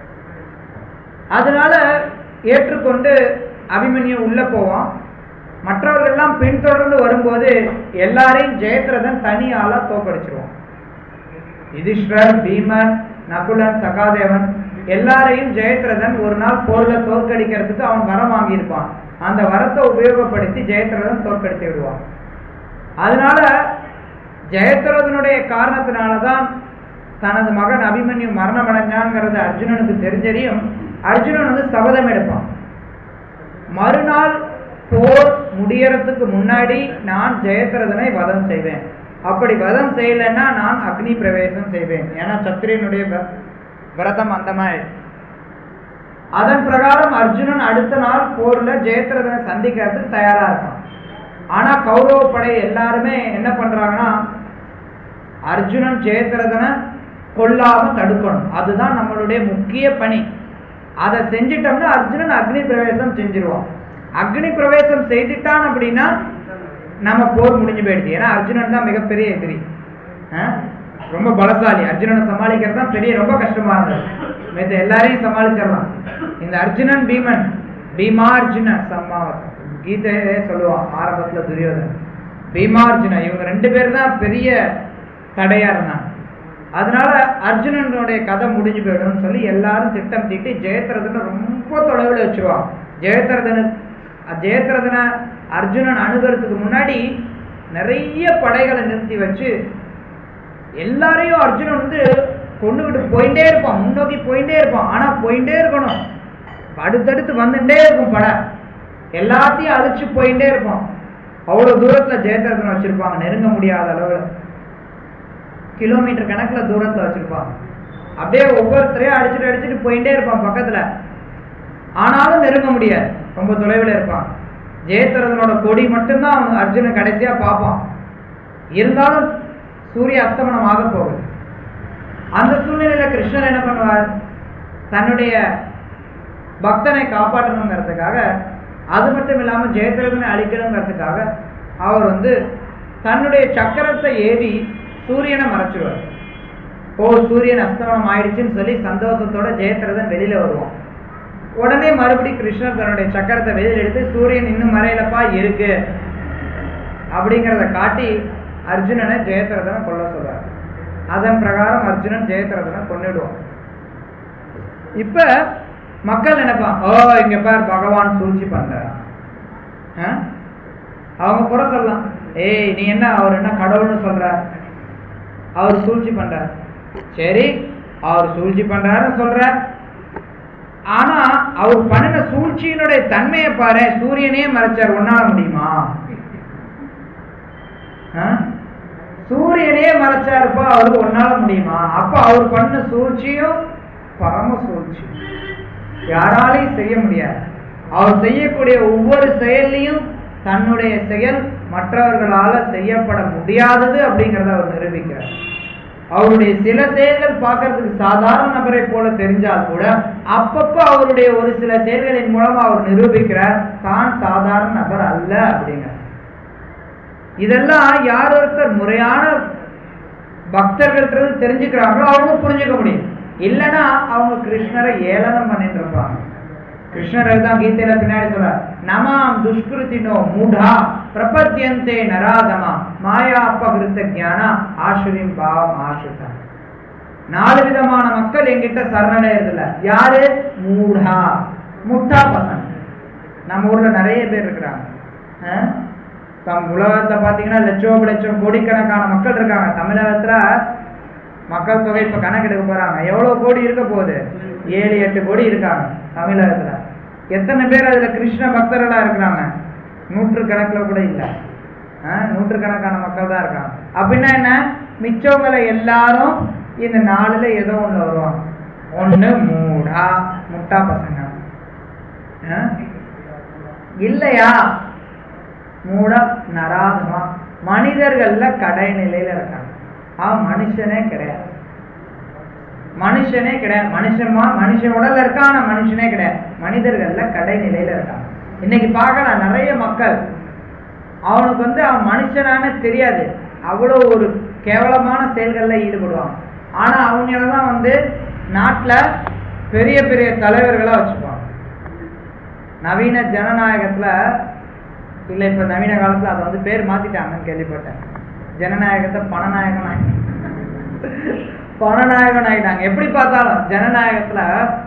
அதனால ஏற்றுக்கொண்டு அபிமன்யு உள்ள போவான் மற்றவர்கள் எல்லாம் பின்தொடர்ந்து வரும்போது எல்லாரையும் ஜெயத்ரதன் தனி ஆளா தோக்கடிச்சிருவான் யுதிஷ்டர் பீமன் நகுலன் சகாதேவன் எல்லாரையும் ஜெயத்ரதன் ஒரு நாள் போர்ல தோற்கடிக்கிறதுக்கு அவன் வரம் வாங்கியிருப்பான் அந்த வரத்தை உபயோகப்படுத்தி ஜெயத்ரதன் தோற்கடித்து விடுவான் அதனால ஜெயத்ரதனுடைய காரணத்தினாலதான் தனது மகன் அபிமன்யு மரணம் அடைஞ்சாங்கிறது அர்ஜுனனுக்கு தெரிஞ்சறியும் அர்ஜுனன் வந்து சபதம் எடுப்பான் மறுநாள் போர் முடியறதுக்கு முன்னாடி நான் ஜெயத்ரதனை வதம் செய்வேன் அப்படி வதம் செய்யலைன்னா நான் அக்னி பிரவேசம் செய்வேன் ஏன்னா சத்திரியனுடைய வ- விரதம் அந்த மாதிரி அதன் பிரகாரம் அர்ஜுனன் அடுத்த நாள் போர்ல ஜெயத்ரதனை சந்திக்கிறதுக்கு தயாரா இருக்கான் ஆனா கௌரவ படை எல்லாருமே என்ன பண்றாங்கன்னா அர்ஜுனன் ஜெயத்ரதனை கொல்லாம தடுக்கணும் அதுதான் நம்மளுடைய முக்கிய பணி அதை செஞ்சிட்டோம்னா அர்ஜுனன் அக்னி பிரவேசம் செஞ்சிருவான் அக்னி பிரவேசம் செய்துட்டான் அப்படின்னா நம்ம போர் முடிஞ்சு போயிடுச்சு ஏன்னா அர்ஜுனன் தான் மிகப்பெரிய எதிரி ஆ? ரொம்ப பலசாலி அர்ஜுனனை சமாளிக்கிறது தான் பெரிய ரொம்ப கஷ்டமா இருந்தது மித்த எல்லாரையும் சமாளிச்சிடலாம் இந்த அர்ஜுனன் பீமன் பீமார்ஜுன சம்மாவத் கீதையே சொல்லுவான் ஆரம்பத்துல துரியோதன் பீமார்ஜுன இவங்க ரெண்டு பேர் தான் பெரிய தடையா இருந்தாங்க அதனால அர்ஜுனனுடைய கதை முடிஞ்சு போயிடும்னு சொல்லி எல்லாரும் திட்டம் தீட்டி ஜெயத்ரதனை ரொம்ப தொலைவில் வச்சிருவாங்க ஜெயத்ரதனு ஜெயத்ரதனை அர்ஜுனன் அணுகிறதுக்கு முன்னாடி நிறைய படைகளை நிறுத்தி வச்சு எல்லாரையும் அர்ஜுனன் வந்து கொண்டுகிட்டு போயிட்டே இருப்பான் முன்னோக்கி போயிட்டே இருப்பான் ஆனா போயிட்டே இருக்கணும் அடுத்தடுத்து வந்துட்டே இருக்கும் படை எல்லாத்தையும் அழிச்சு போயிட்டே இருப்பான் அவ்வளவு தூரத்துல ஜெயத்ரதன் வச்சிருப்பாங்க நெருங்க முடியாத அளவுல கிலோமீட்டர் கணக்குல தூரத்துல வச்சிருப்பாங்க அப்படியே ஒவ்வொருத்தரையும் அடிச்சுட்டு அடிச்சுட்டு போயிட்டே இருப்பான் பக்கத்துல ஆனாலும் நெருங்க முடியாது ரொம்ப தொலைவில் இருப்பான் ஜெயத்ரதனோட கொடி மட்டும்தான் அவன் அர்ஜுனன் கடைசியா பார்ப்பான் இருந்தாலும் சூரிய அஸ்தமனம் ஆக போகுது அந்த சூழ்நிலையில கிருஷ்ணர் என்ன பண்ணுவார் தன்னுடைய பக்தனை காப்பாற்றணுங்கிறதுக்காக அது மட்டும் இல்லாம ஜெயத்ரதனை அழிக்கணுங்கிறதுக்காக அவர் வந்து தன்னுடைய சக்கரத்தை ஏவி சூரியனை மறைச்சிடுவார் ஓ சூரியன் அஸ்தமனம் ஆயிடுச்சுன்னு சொல்லி சந்தோஷத்தோட ஜெயத்ரதன் வெளியில வருவான் உடனே மறுபடி கிருஷ்ணர் தன்னுடைய சக்கரத்தை வெளியில எடுத்து சூரியன் இன்னும் மறையிலப்பா இருக்கு அப்படிங்கிறத காட்டி அர்ஜுனனை ஜெயத்ரதனை கொல்ல சொல்றார் அதன் பிரகாரம் அர்ஜுனன் ஜெயத்ரதனை கொன்னிடுவான் இப்ப மக்கள் நினைப்பான் ஓ இங்க பார் பகவான் சூழ்ச்சி பண்றான் ஆ? அவங்க புற சொல்லலாம் ஏய் நீ என்ன அவர் என்ன கடவுள்னு சொல்ற அவர் சூழ்ச்சி பண்றார் சரி அவர் சூழ்ச்சி பண்றாருன்னு சொல்ற ஆனா அவர் பண்ணின சூழ்ச்சியினுடைய தன்மையை பாரு சூரியனே மறைச்சார் ஒன்னால முடியுமா ஆ? சூரியனே மறைச்சாருப்பா அவருக்கு ஒன்னால முடியுமா அப்ப அவர் பண்ண சூழ்ச்சியும் பரம சூழ்ச்சி யாராலையும் செய்ய முடியாது அவர் செய்யக்கூடிய ஒவ்வொரு செயல்லையும் தன்னுடைய செயல் மற்றவர்களால செய்யப்பட முடியாதது அப்படிங்கறத அவர் நிரூபிக்கிறார் அவருடைய சில செயல்கள் பார்க்கறதுக்கு சாதாரண நபரை போல தெரிஞ்சால் கூட அப்பப்ப அவருடைய ஒரு சில செயல்களின் மூலம் அவர் நிரூபிக்கிறார் தான் சாதாரண நபர் அல்ல அப்படிங்கிற இதெல்லாம் யார் ஒருத்தர் முறையான பக்தர்கள்ட்ட தெரிஞ்சுக்கிறாங்களோ அவங்க புரிஞ்சுக்க முடியும் இல்லைன்னா அவங்க கிருஷ்ணரை ஏளனம் பண்ணிட்டு இருப்பாங்க கிருஷ்ணர் தான் கீதையில பின்னாடி சொல்றார் நமாம் துஷ்கிருத்தினோ மூடா பிரபத்தியந்தே நராதமா மாயா அபகிருத்த ஞான ஆசுரியம் பாவம் ஆசுதா நாலு விதமான மக்கள் எங்கிட்ட சரணடையறதில்ல யாரு மூடா முட்டா பசங்க நம்ம ஊர்ல நிறைய பேர் இருக்கிறாங்க ஆ? தம் உலகத்துல பாத்தீங்கன்னா லட்சோப லட்சம் கோடிக்கணக்கான மக்கள் இருக்காங்க தமிழகத்துல மக்கள் தொகை இப்ப கணக்கெடுக்க போறாங்க எவ்வளவு கோடி இருக்க போகுது ஏழு எட்டு கோடி இருக்காங்க தமிழகத்துல எத்தனை பேர் அதுல கிருஷ்ண பக்தர்களா இருக்கிறாங்க நூற்று கணக்குல கூட இல்ல ஆஹ் நூற்றுக்கணக்கான மக்கள் தான் இருக்காங்க அப்படின்னா என்ன மிச்சவங்களை எல்லாரும் இந்த நாலுல ஏதோ ஒண்ணு வருவாங்க ஒண்ணு மூடா முட்டா பசங்க ஆஹ் இல்லையா மூட நராதமா மனிதர்கள்ல கடைநிலையில இருக்காங்க அவன் மனுஷனே கிடையாது மனுஷனே கிடையாது மனுஷமா மனுஷன் உடல்ல இருக்கான் ஆனா மனுஷனே கிடையாது மனிதர்கள்ல கடைநிலையில இருக்காங்க இன்னைக்கு பார்க்கலாம் நிறைய மக்கள் அவனுக்கு வந்து அவன் மனுஷனானே தெரியாது அவ்வளோ ஒரு கேவலமான செயல்கள்ல ஈடுபடுவான் ஆனா அவங்கள தான் வந்து நாட்டுல பெரிய பெரிய தலைவர்களா வச்சுப்பாங்க நவீன ஜனநாயகத்துல இல்ல இப்ப நவீன காலத்துல அதை வந்து பேர் மாத்திட்டாங்கன்னு கேள்விப்பட்டேன் ஜனநாயகத்தை பணநாயகம் ஆக்கி- பணநாயகன் ஆகிட்டாங்க எப்படி பார்த்தாலும் ஜனநாயகத்துல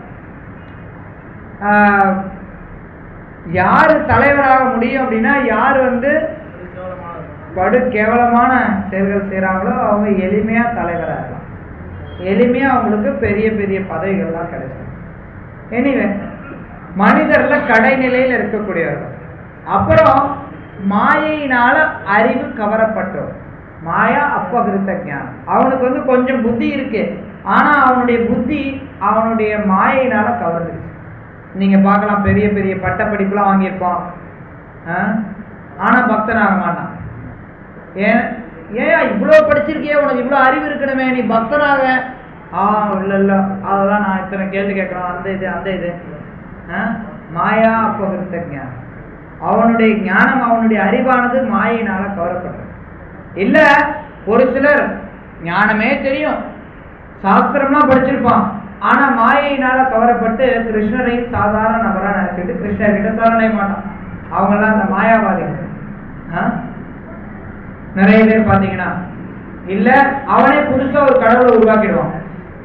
ஆஹ், யாரு தலைவராக முடியும் அப்படின்னா யார் வந்து படு கேவலமான செயல்கள் செய்றாங்களோ அவங்க எளிமையா தலைவராக இருக்கலாம் எளிமையா அவங்களுக்கு பெரிய பெரிய பதவிகள்லாம் கிடைக்கும் எனிவே மனிதர்ல கடைநிலையில் இருக்கக்கூடியவர்கள் அப்புறம் மாயையினால அறிவு கவரப்பட்டோம் மாயா அப்பகிருத்த ஞானம் அவனுக்கு வந்து கொஞ்சம் புத்தி இருக்கு ஆனா அவனுடைய புத்தி அவனுடைய மாயையினால கவர்ந்துருச்சு நீங்க பார்க்கலாம் பெரிய பெரிய பட்ட படிப்புலாம் வாங்கியிருப்பான் ஆ? ஆனா பக்தனாக மாட்டான் ஏன் ஏன் இவ்வளவு படிச்சிருக்கியே உனக்கு இவ்வளவு அறிவு இருக்கணுமே நீ பக்தனாக ஆ இல்ல இல்ல அதெல்லாம் நான் இத்தனை கேள்வி கேட்கணும் அந்த இது அந்த இது ஆ? மாயா அப்பகிருத்த ஞானம் அவனுடைய ஞானம் அவனுடைய அறிவானது மாயினால கவரப்பட்டது இல்ல ஒரு சிலர் ஞானமே தெரியும் சாஸ்திரம்லாம் படிச்சிருப்பான் ஆனா மாயையினால கவரப்பட்டு கிருஷ்ணரை சாதாரண நபரா நினைச்சிட்டு கிருஷ்ணர் கிட்ட சரணடைய மாட்டான் அவங்கெல்லாம் அந்த மாயாவாதிகள் ஆ? நிறைய பேர் பாத்தீங்கன்னா இல்ல அவனே புதுசா ஒரு கடவுளை உருவாக்கிடுவான்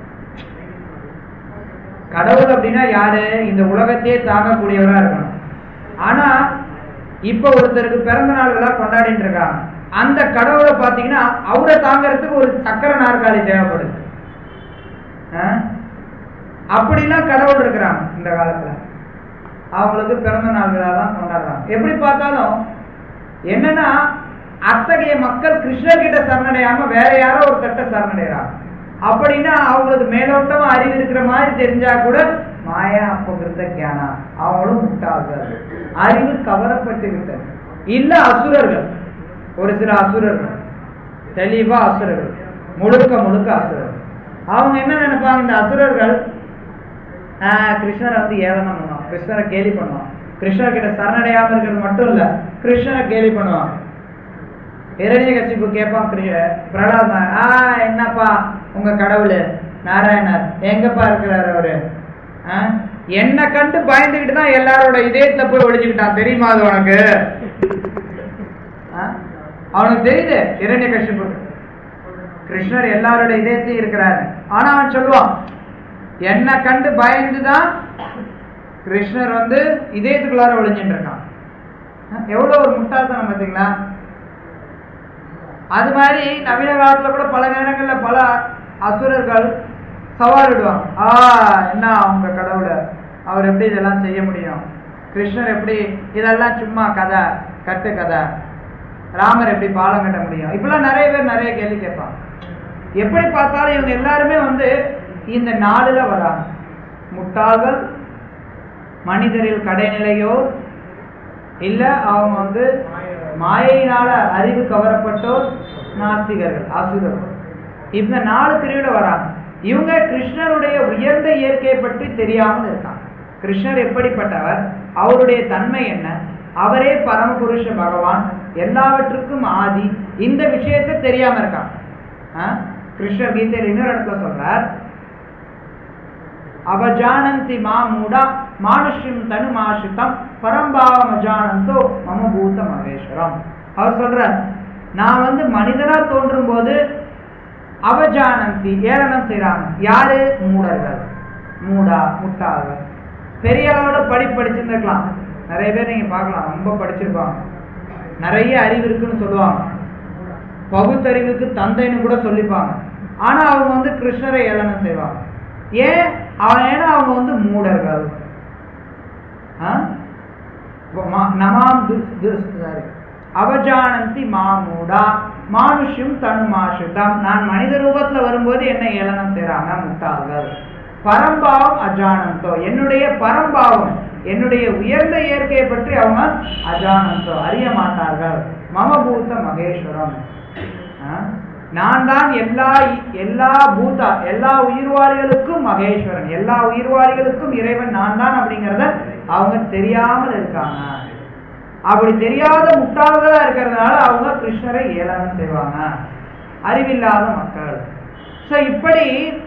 கடவுள் அப்படின்னா யாரு இந்த உலகத்தையே தாங்கக்கூடியவரா இருக்கணும் ஆனா இப்ப ஒருத்தருக்கு பிறந்த நாள் விழா கொண்டாடிட்டு இருக்காங்க அந்த கடவுளை பாத்தீங்கன்னா அவரை தாங்கறதுக்கு ஒரு சக்கர நாற்காலி தேவைப்படுது ஆ? அப்படிலாம் கடவுள் இருக்கிறாங்க இந்த காலத்துல அவங்களுக்கு பிறந்த நாள் விழா தான் கொண்டாடுறாங்க எப்படி பார்த்தாலும் என்னன்னா அத்தகைய மக்கள் கிருஷ்ணர் கிட்ட சரணடையாம வேற யாரோ ஒரு தட்ட சரணடைறாங்க அப்படின்னா அவங்களுக்கு மேலோட்டமா அறிவு இருக்கிற மாதிரி தெரிஞ்சா கூட மாயா அப்பகிருத்த கியானா அவங்களும் முட்டாள்கள் அறிவு கவரப்பட்டு விட்டது இல்ல அசுரர்கள் ஒரு சில அசுரர்கள் தெளிவா அசுரர்கள் முழுக்க முழுக்க அசுரர்கள் அவங்க என்ன நினைப்பாங்க இந்த அசுரர்கள் ஆஹ், கிருஷ்ணரை வந்து ஏளனம் பண்ணுவான் கிருஷ்ணரை கேலி பண்ணுவான் கிருஷ்ணர் கிட்ட சரணடையாம இருக்கிறது மட்டும் இல்ல கிருஷ்ணரை கேலி பண்ணுவான் இரணிய கசிப்பு கேட்பான் கிருஷ்ண- பிரகலாத் மா- ஆ என்னப்பா உங்க கடவுள் நாராயணர் எங்கப்பா இருக்கிறாரு அவரு ஆ? என்னை கண்டு பயந்துகிட்டு தான் எல்லாரோட இதயத்துல போய் ஒளிஞ்சுக்கிட்டான் தெரியுமா அது உனக்கு ஆ? அவனுக்கு தெரியுது இரணிய கசிப்பு கிருஷ்ணர் எல்லாரோட இதயத்தையும் இருக்கிறாரு ஆனா அவன் சொல்லுவான் என்னை கண்டு பயந்துதான் கிருஷ்ணர் வந்து இதயத்துக்குள்ளார ஒளிஞ்சுட்டு இருக்கான் ஆ? எவ்வளவு ஒரு முட்டாள்தனம் பார்த்தீங்களா அது மாதிரி நவீன காலத்துல கூட பல நேரங்கள்ல பல அசுரர்கள் சவால் விடுவாங்க ஆ என்ன அவங்க கடவுளை அவர் எப்படி இதெல்லாம் செய்ய முடியும் கிருஷ்ணர் எப்படி இதெல்லாம் சும்மா கதை கட்டு கதை ராமர் எப்படி பாலம் கட்ட முடியும் இப்பெல்லாம் நிறைய பேர் நிறைய கேள்வி கேட்பாங்க எப்படி பார்த்தாலும் இவங்க எல்லாருமே வந்து இந்த நாடுல வராங்க முட்டாள்கள் மனிதரில் கடைநிலையோர் இல்ல அவங்க வந்து மாயையினால அறிவு கவரப்பட்டோர் நாஸ்திகர்கள் அசுரர்கள் இந்த நாலு பிரிவுல வராங்க இவங்க கிருஷ்ணருடைய உயர்ந்த இயற்கையை பற்றி தெரியாமல் இருக்காங்க கிருஷ்ணர் எப்படிப்பட்டவர் அவருடைய தன்மை என்ன அவரே பரமபுருஷ பகவான் எல்லாவற்றுக்கும் ஆதி இந்த விஷயத்தை தெரியாம இருக்காங்க ஆ? கிருஷ்ணர் கீதையில் இன்னொரு இடத்துல சொல்றார் அவஜானந்தி மா மூடா மானுஷ்யம் தனு மாஷிதம் பரம்பாவம் அஜானந்தோ மம பூத மகேஸ்வரம் அவர் சொல்றார் நான் வந்து மனிதனா தோன்றும் போது அவஜானந்தி ஏளனம் செய்றாங்க யாரு மூடர்கள் மூடா முட்டாள்கள் பெரிய அளவோட படி படிச்சிருந்துருக்கலாம் நிறைய பேர் நீங்க பார்க்கலாம் ரொம்ப படிச்சிருப்பாங்க நிறைய அறிவு இருக்குன்னு சொல்லுவாங்க பகுத்தறிவுக்கு தந்தைன்னு கூட சொல்லிப்பாங்க ஆனா அவங்க வந்து கிருஷ்ணரை ஏளனம் செய்வாங்க ஏன் அவன் ஏன்னா அவங்க வந்து மூடர்கள் ஆ? மா- நமாம் து- து- sorry. அவஜானந்தி மாமூடா மானுஷ்யம் தனுமாஷிதம் நான் மனித ரூபத்துல வரும்போது என்ன ஏளனம் செய்றாங்க முட்டாள்கள் பரம்பாவம் அஜானந்தோ என்னுடைய பரம்பாவம் என்னுடைய உயர்ந்த இயற்கையை பற்றி அவங்க அஜானந்தோ அறிய மாட்டார்கள் மமபூத மகேஸ்வரம் ஆ? நான் தான் எல்லா எல்லா பூதா எல்லா உயிர்வாளிகளுக்கும் மகேஸ்வரன் எல்லா உயிர்வாளிகளுக்கும் இறைவன் நான் தான் அப்படிங்கிறத அவங்க தெரியாமல் இருக்காங்க அப்படி தெரியாத முட்டாள்களா இருக்கிறதுனால அவங்க கிருஷ்ணரை ஏளனம் செய்வாங்க அறிவில்லாத மக்கள் சோ இப்படி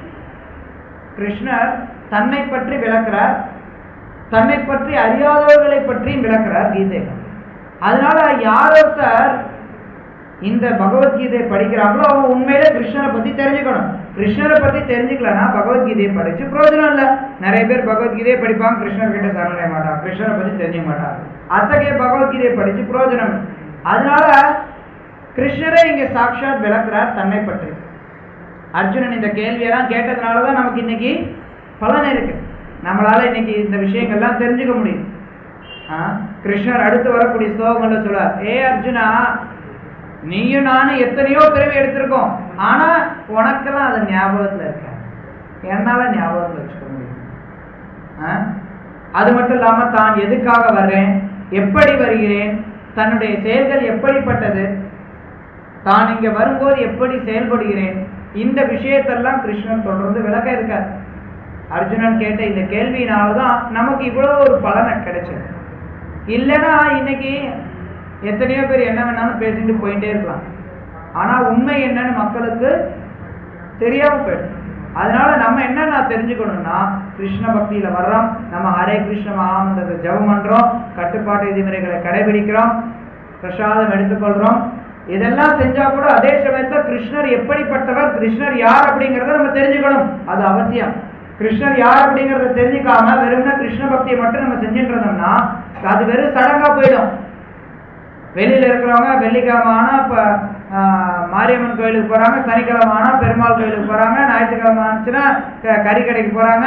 கிருஷ்ணர் தன்னை பற்றி விளக்குறார் தன்னை பற்றி அறியாதவர்களை பற்றியும் விளக்குறார் கீதைகள் அதனால யார் ஒருத்தர் இந்த பகவத்கீதையை படிக்கிறாங்களோ அவங்க உண்மையிலே கிருஷ்ணரை பத்தி தெரிஞ்சுக்கணும் கிருஷ்ணரை பத்தி தெரிஞ்சுக்கலன்னா பகவத்கீதையை படிச்சு பிரயோஜனம் இல்ல நிறைய பேர் பகவத்கீதையை படிப்பாங்க கிருஷ்ணர் கிட்ட சரணடைய மாட்டாங்க கிருஷ்ணரை பத்தி தெரிஞ்சுக்க மாட்டாங்க அத்தகைய பகவத்கீதையை படிச்சு பிரயோஜனம் இல்லை. அதனால கிருஷ்ணரே இங்க சாட்சாத் விளக்குறார் தன்னை பற்றி அர்ஜுனன் இந்த கேள்வியெல்லாம் கேட்டதுனாலதான் நமக்கு இன்னைக்கு பலன் இருக்கு நம்மளால இன்னைக்கு இந்த விஷயங்கள்லாம் தெரிஞ்சுக்க முடியும் ஆ? கிருஷ்ணர் அடுத்து வரக்கூடிய ஸ்லோகங்கள்ல சொல்றார் ஏ அர்ஜுனா நீயும் நானும் எத்தனையோ பிறவி எடுத்திருக்கோம் ஆனா உனக்கெல்லாம் அது ஞாபகத்துல இருக்க என்னால ஞாபகத்துல வச்சுக்க முடியும் ஆ? அது மட்டும் இல்லாம தான் எதுக்காக வர்றேன் எப்படி வருகிறேன் தன்னுடைய செயல்கள் எப்படிப்பட்டது தான் இங்க வரும்போது எப்படி செயல்படுகிறேன் இந்த விஷயத்தெல்லாம் கிருஷ்ணன் தொடர்ந்து விளக்க இருக்கார் அர்ஜுனன் கேட்ட இந்த கேள்வியினாலதான் நமக்கு இவ்வளவு ஒரு பலனை கிடைச்சது இல்லைன்னா இன்னைக்கு எத்தனையோ பேர் என்ன வேணாலும் பேசிட்டு போயிட்டே இருக்கலாம் ஆனா உண்மை என்னன்னு மக்களுக்கு தெரியாம போயிடும் அதனால நம்ம என்ன நான் தெரிஞ்சுக்கணும்னா கிருஷ்ண பக்தியில வர்றோம் நம்ம ஹரே கிருஷ்ண மகாமந்திரத்தை ஜெபம் பண்றோம் கட்டுப்பாட்டு விதிமுறைகளை கடைபிடிக்கிறோம் பிரசாதம் எடுத்துக்கொள்றோம் இதெல்லாம் செஞ்சா கூட அதே சமயத்துல கிருஷ்ணர் எப்படிப்பட்டவர் கிருஷ்ணர் யார் அப்படிங்கறத நம்ம தெரிஞ்சுக்கணும் அது அவசியம் கிருஷ்ணர் யார் அப்படிங்கறத தெரிஞ்சுக்காம வெறும்னா கிருஷ்ண பக்தியை மட்டும் நம்ம செஞ்சுட்டு இருந்தோம்னா அது வெறும் சடங்கா போயிடும் வெளியில இருக்கிறவங்க வெள்ளிக்கிழமை ஆனா இப்ப ஆஹ், மாரியம்மன் கோயிலுக்கு போறாங்க சனிக்கிழமை ஆனா பெருமாள் கோயிலுக்கு போறாங்க ஞாயிற்றுக்கிழமை ஆச்சுன்னா க- கறி கடைக்கு போறாங்க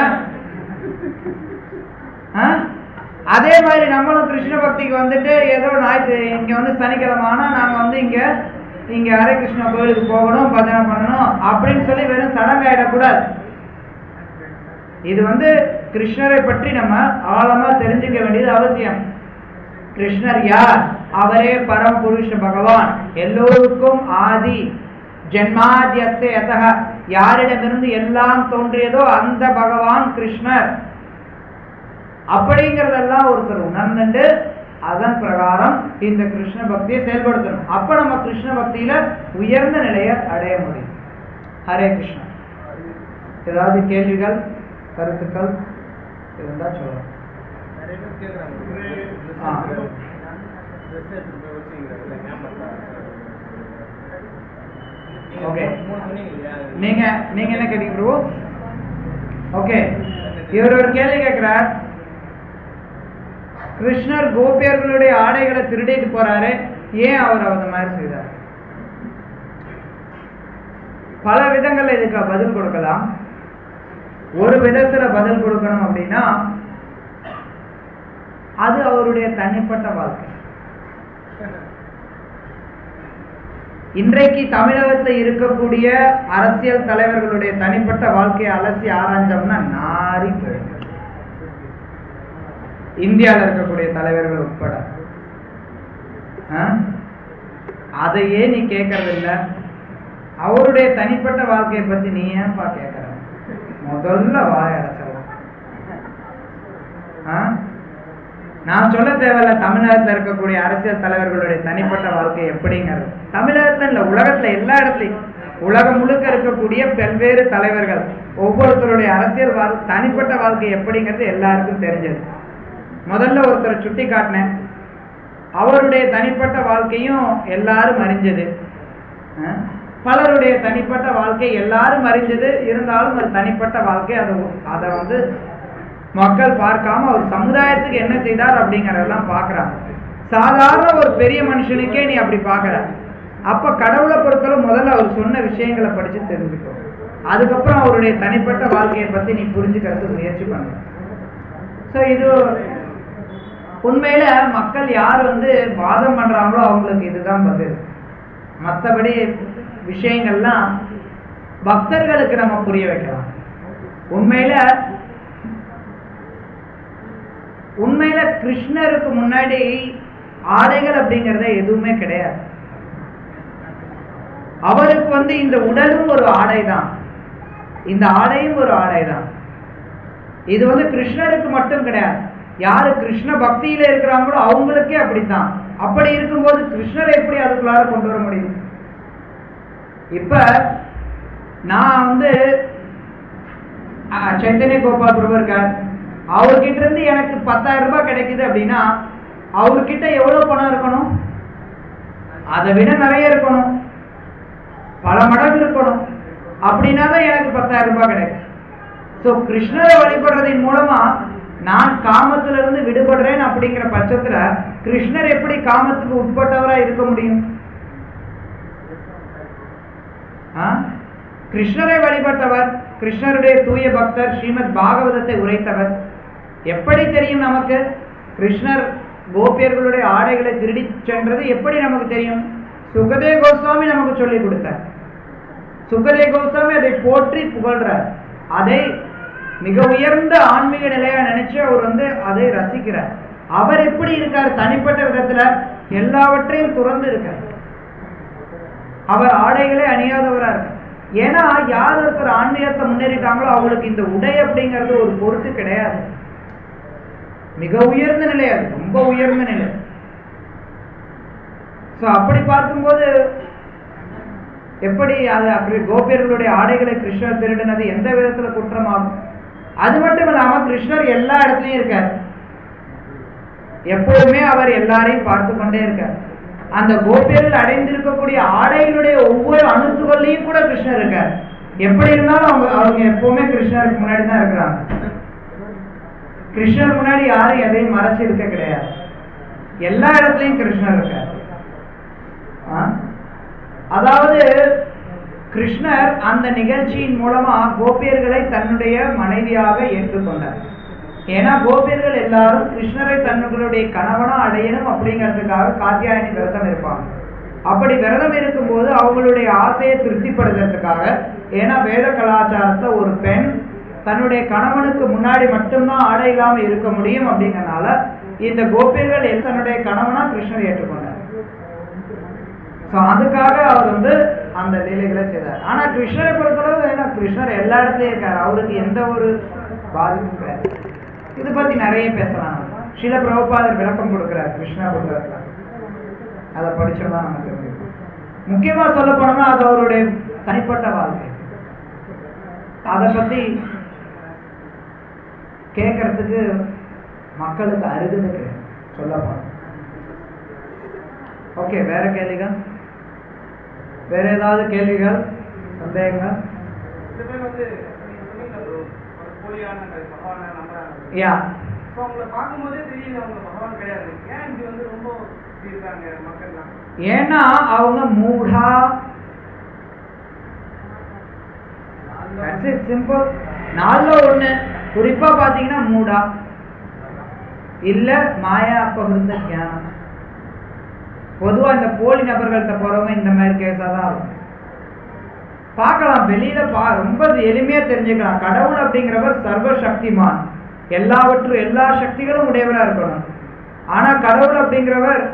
ஆ? அதே மாதிரி நம்மளும் கிருஷ்ண பக்திக்கு வந்துட்டு ஏதோ ஞாயிற்று இங்க வந்து சனிக்கிழமை ஆனா நாங்க வந்து இங்க இங்க ஹரே கிருஷ்ணா கோயிலுக்கு போகணும் பஜனை பண்ணணும் அப்படின்னு சொல்லி வெறும் சடங்காயிடக்கூடாது இது வந்து கிருஷ்ணரை பற்றி நம்ம ஆழமா தெரிஞ்சுக்க வேண்டியது அவசியம் கிருஷ்ணர் யார் அவரே பரமபுருஷ பகவான் எல்லோருக்கும் ஆதி ஜென்மாதியத்தை அத்தக யாரிடமிருந்து எல்லாம் தோன்றியதோ அந்த பகவான் கிருஷ்ணர் அப்படிங்கறதெல்லாம் ஒருத்தர் உணர்ந்துட்டு அதன் பிரகாரம் இந்த கிருஷ்ண பக்தியை செயல்படுத்தணும் அப்ப நம்ம கிருஷ்ண பக்தியில உயர்ந்த நிலையை அடைய முடியும் ஹரே கிருஷ்ணா ஏதாவது கேள்விகள் கருத்துக்கள் இருந்தா சொல்லலாம் நிறைய பேர் கேக்குறாங்க. ஆ. dress எடுத்துட்டு போய் வச்சுக்கிறாங்கல்ல, ஞாபகம் இருக்கா? Okay. நீங்க மூணு சொன்னீங்க இல்லையா? நீங்க நீங்க என்ன கேட்டீங்க பிரபு ஓகே இவர் ஒரு கேள்வி கேட்கிறார் கிருஷ்ணர் கோபியர்களுடைய ஆடைகளை திருடிட்டு போறாரு ஏன் அவர் அந்த மாதிரி செய்தார் பல விதங்கள்ல இதுக்கு பதில் கொடுக்கலாம் ஒரு விதத்துல பதில் கொடுக்கணும் அப்படின்னா அது அவருடைய தனிப்பட்ட வாழ்க்கை இன்றைக்கு தமிழகத்தில் இருக்கக்கூடிய அரசியல் தலைவர்களுடைய தனிப்பட்ட வாழ்க்கையை அலசி ஆராய்ஞ்சோம்னா நாரி போயிடும் இந்தியாவில் இருக்கக்கூடிய தலைவர்கள் உட்பட ஆ? அதையே நீ கேட்கறது இல்ல அவருடைய தனிப்பட்ட வாழ்க்கையை பத்தி நீ ஏன்பா கேட்கற முதல்ல வாய அடைச்சிடலாம் ஆ? நான் சொல்ல தேவையில்ல தமிழகத்துல இருக்கக்கூடிய அரசியல் தலைவர்களுடைய தனிப்பட்ட வாழ்க்கை எப்படிங்கிறது தமிழகத்துல இல்ல உலகத்துல எல்லா இடத்துலயும் உலகம் முழுக்க இருக்கக்கூடிய பல்வேறு தலைவர்கள் ஒவ்வொருத்தருடைய அரசியல் வாழ் தனிப்பட்ட வாழ்க்கை எப்படிங்கிறது எல்லாருக்கும் தெரிஞ்சது முதல்ல ஒருத்தரை சுட்டி காட்டினேன் அவருடைய தனிப்பட்ட வாழ்க்கையும் எல்லாரும் அறிஞ்சது அஹ், பலருடைய தனிப்பட்ட வாழ்க்கை எல்லாரும் அறிஞ்சது இருந்தாலும் அது தனிப்பட்ட வாழ்க்கை அதை அதை வந்து மக்கள் பார்க்காம அவர் சமுதாயத்துக்கு என்ன செய்தார் அப்படிங்கறதெல்லாம் பார்க்கறாங்க சாதாரண ஒரு பெரிய மனுஷனுக்கே நீ அப்படி பார்க்கற அப்ப கடவுளை பொறுத்தளவு முதல்ல அவர் சொன்ன விஷயங்களை படிச்சு தெரிஞ்சுக்கோ அதுக்கப்புறம் அவருடைய தனிப்பட்ட வாழ்க்கையை பத்தி நீ புரிஞ்சுக்கிறதுக்கு முயற்சி பண்ணு ஸோ இது உண்மையில மக்கள் யார் வந்து வாதம் பண்றாங்களோ அவங்களுக்கு இதுதான் பதில் மற்றபடி விஷயங்கள்லாம் பக்தர்களுக்கு நம்ம புரிய வைக்கலாம் உண்மையில உண்மையில கிருஷ்ணருக்கு முன்னாடி ஆடைகள் அப்படிங்கறத எதுவுமே கிடையாது அவருக்கு வந்து இந்த உடலும் ஒரு ஆடை தான் இந்த ஆடையும் ஒரு ஆடை தான் இது வந்து கிருஷ்ணருக்கு மட்டும் கிடையாது யாரு கிருஷ்ண பக்தியில இருக்கிறாங்களோ அவங்களுக்கே அப்படித்தான் அப்படி இருக்கும்போது கிருஷ்ணரை எப்படி அதுக்குள்ளார கொண்டு வர முடியும் இப்ப நான் வந்து ஆ, சைத்தன்ய கோபால் பிரபு இருக்கார் அவர்கிட்ட இருந்து எனக்கு பத்தாயிரம் ரூபாய் கிடைக்குது அப்படின்னா அவர்கிட்ட எவ்வளவு பணம் இருக்கணும் அதை விட நிறைய இருக்கணும் பல மடங்கு இருக்கணும் அப்படின்னா தான் எனக்கு பத்தாயிரம் ரூபாய் கிடைக்கும் ஸோ கிருஷ்ணரை வழிபடுறதின் மூலமா நான் காமத்திலிருந்து விடுபடுறேன் அப்படிங்கிற பட்சத்துல கிருஷ்ணர் எப்படி காமத்துக்கு உட்பட்டவரா இருக்க முடியும் ஆ? கிருஷ்ணரை வழிபட்டவர் கிருஷ்ணருடைய தூய பக்தர் ஸ்ரீமத் பாகவதத்தை உரைத்தவர் எப்படி தெரியும் நமக்கு கிருஷ்ணர் கோபியர்களுடைய ஆடைகளை திருடி சென்றது எப்படி நமக்கு தெரியும் சுகதே கோஸ்வாமி நமக்கு சொல்லி கொடுத்தார் சுகதே கோஸ்வாமி அதை போற்றி புகழ்றார் அதை மிக உயர்ந்த ஆன்மீக நிலையா நினைச்சு அவர் வந்து அதை ரசிக்கிறார் அவர் எப்படி இருக்கார் தனிப்பட்ட விதத்துல எல்லாவற்றையும் துறந்து இருக்கார் அவர் ஆடைகளே அணியாதவரா இருக்கார் ஏன்னா யார் ஒருத்தர் ஆன்மீகத்தை முன்னேறிட்டாங்களோ அவங்களுக்கு இந்த உடை அப்படிங்கிறது ஒரு பொருட்டு கிடையாது மிக உயர்ந்த நிலை அது ரொம்ப ரொம்ப உயர்ந்த நிலை ஸோ அப்படி பார்க்கும்போது எப்படி அது அப்படி கோபியர்களுடைய ஆடைகளை கிருஷ்ணர் திருடினது எந்த விதத்துல குற்றமாகும் அது மட்டும் இல்லாம கிருஷ்ணர் எல்லா இடத்துலயும் இருக்கார் எப்போதுமே அவர் எல்லாரையும் பார்த்து கொண்டே இருக்கார் அந்த கோபியர்கள் அடைந்திருக்கக்கூடிய ஆடைகளுடைய ஒவ்வொரு அணுத்துகள்லையும் கூட கிருஷ்ணர் இருக்கார் எப்படி இருந்தாலும் அவங்க அவங்க எப்பவுமே கிருஷ்ணருக்கு முன்னாடி தான் இருக்கிறாங்க கிருஷ்ணர் முன்னாடி யாரும் எதையும் மறைச்சு இருக்க கிடையாது எல்லா இடத்துலயும் கிருஷ்ணர் இருக்கார் ஆ? அதாவது கிருஷ்ணர் அந்த நிகழ்ச்சியின் மூலமா கோபியர்களை தன்னுடைய மனைவியாக ஏற்றுக்கொண்டார் ஏன்னா கோபியர்கள் எல்லாரும் கிருஷ்ணரை தன்னுடைய கணவனா அடையணும் அப்படிங்கிறதுக்காக காத்தியாயனி விரதம் இருப்பாங்க அப்படி விரதம் இருக்கும்போது அவங்களுடைய ஆசையை திருப்திப்படுத்துறதுக்காக ஏன்னா வேத கலாச்சாரத்தை ஒரு பெண் தன்னுடைய கணவனுக்கு முன்னாடி மட்டும்தான் ஆடை இல்லாம இருக்க முடியும் அப்படிங்கறனால இந்த கோபியர்கள் எல்லாம் தன்னுடைய கணவனா கிருஷ்ணர் ஏற்றுக்கொண்டார் ஸோ அதுக்காக அவர் வந்து அந்த லீலைகளை செய்தார் ஆனா கிருஷ்ணரை பொறுத்தளவு ஏன்னா கிருஷ்ணர் எல்லா இடத்துலயும் இருக்காரு அவருக்கு எந்த ஒரு பாதிப்பும் கிடையாது இது பத்தி நிறைய பேசலாம் நம்ம. ஸ்ரீல பிரபுபாதர் விளக்கம் கொடுக்கிறார் கிருஷ்ணா புத்தகத்துல அதை படிச்சோம்னா நம்ம தெரிஞ்சுக்கணும் முக்கியமா சொல்ல போனோம்னா அது அவருடைய தனிப்பட்ட வாழ்க்கை அதை பத்தி கேட்கறதுக்கு மக்களுக்கு அருகது கிடையாது சொல்ல போனோம் ஓகே வேற கேள்விகள் வேற ஏதாவது கேள்விகள் சந்தேகங்கள் சில பேர் வந்து நீங்க சொன்னீங்க bro, ஒரு போலியான பகவானை நம்புறாங்க யா இப்போ அவங்கள பார்க்கும்போதே தெரியுது அவங்க பகவான் கிடையாது ஏன் இப்படி வந்து ரொம்ப இப்படி இருக்காங்க மக்கள்லாம் ஏன்னா அவங்க மூடா சிம்பிள் நாலுல ஒண்ணு குறிப்பா பாத்தீங்கன்னா மூடா இல்ல மாயா அப்பகிருந்த ஞானம் பொதுவா இந்த போலி நபர்கள்ட்ட போறவங்க இந்த மாதிரி கேஸா தான் இருக்கும் பார்க்கலாம் வெளியில பா ரொம்ப எளிமையா தெரிஞ்சுக்கலாம் கடவுள் அப்படிங்கிறவர் சர்வ சக்திமான் எல்லாவற்றும் எல்லா சக்திகளும் உடையவரா இருக்கணும் ஆனா கடவுள் அப்படிங்கிறவர்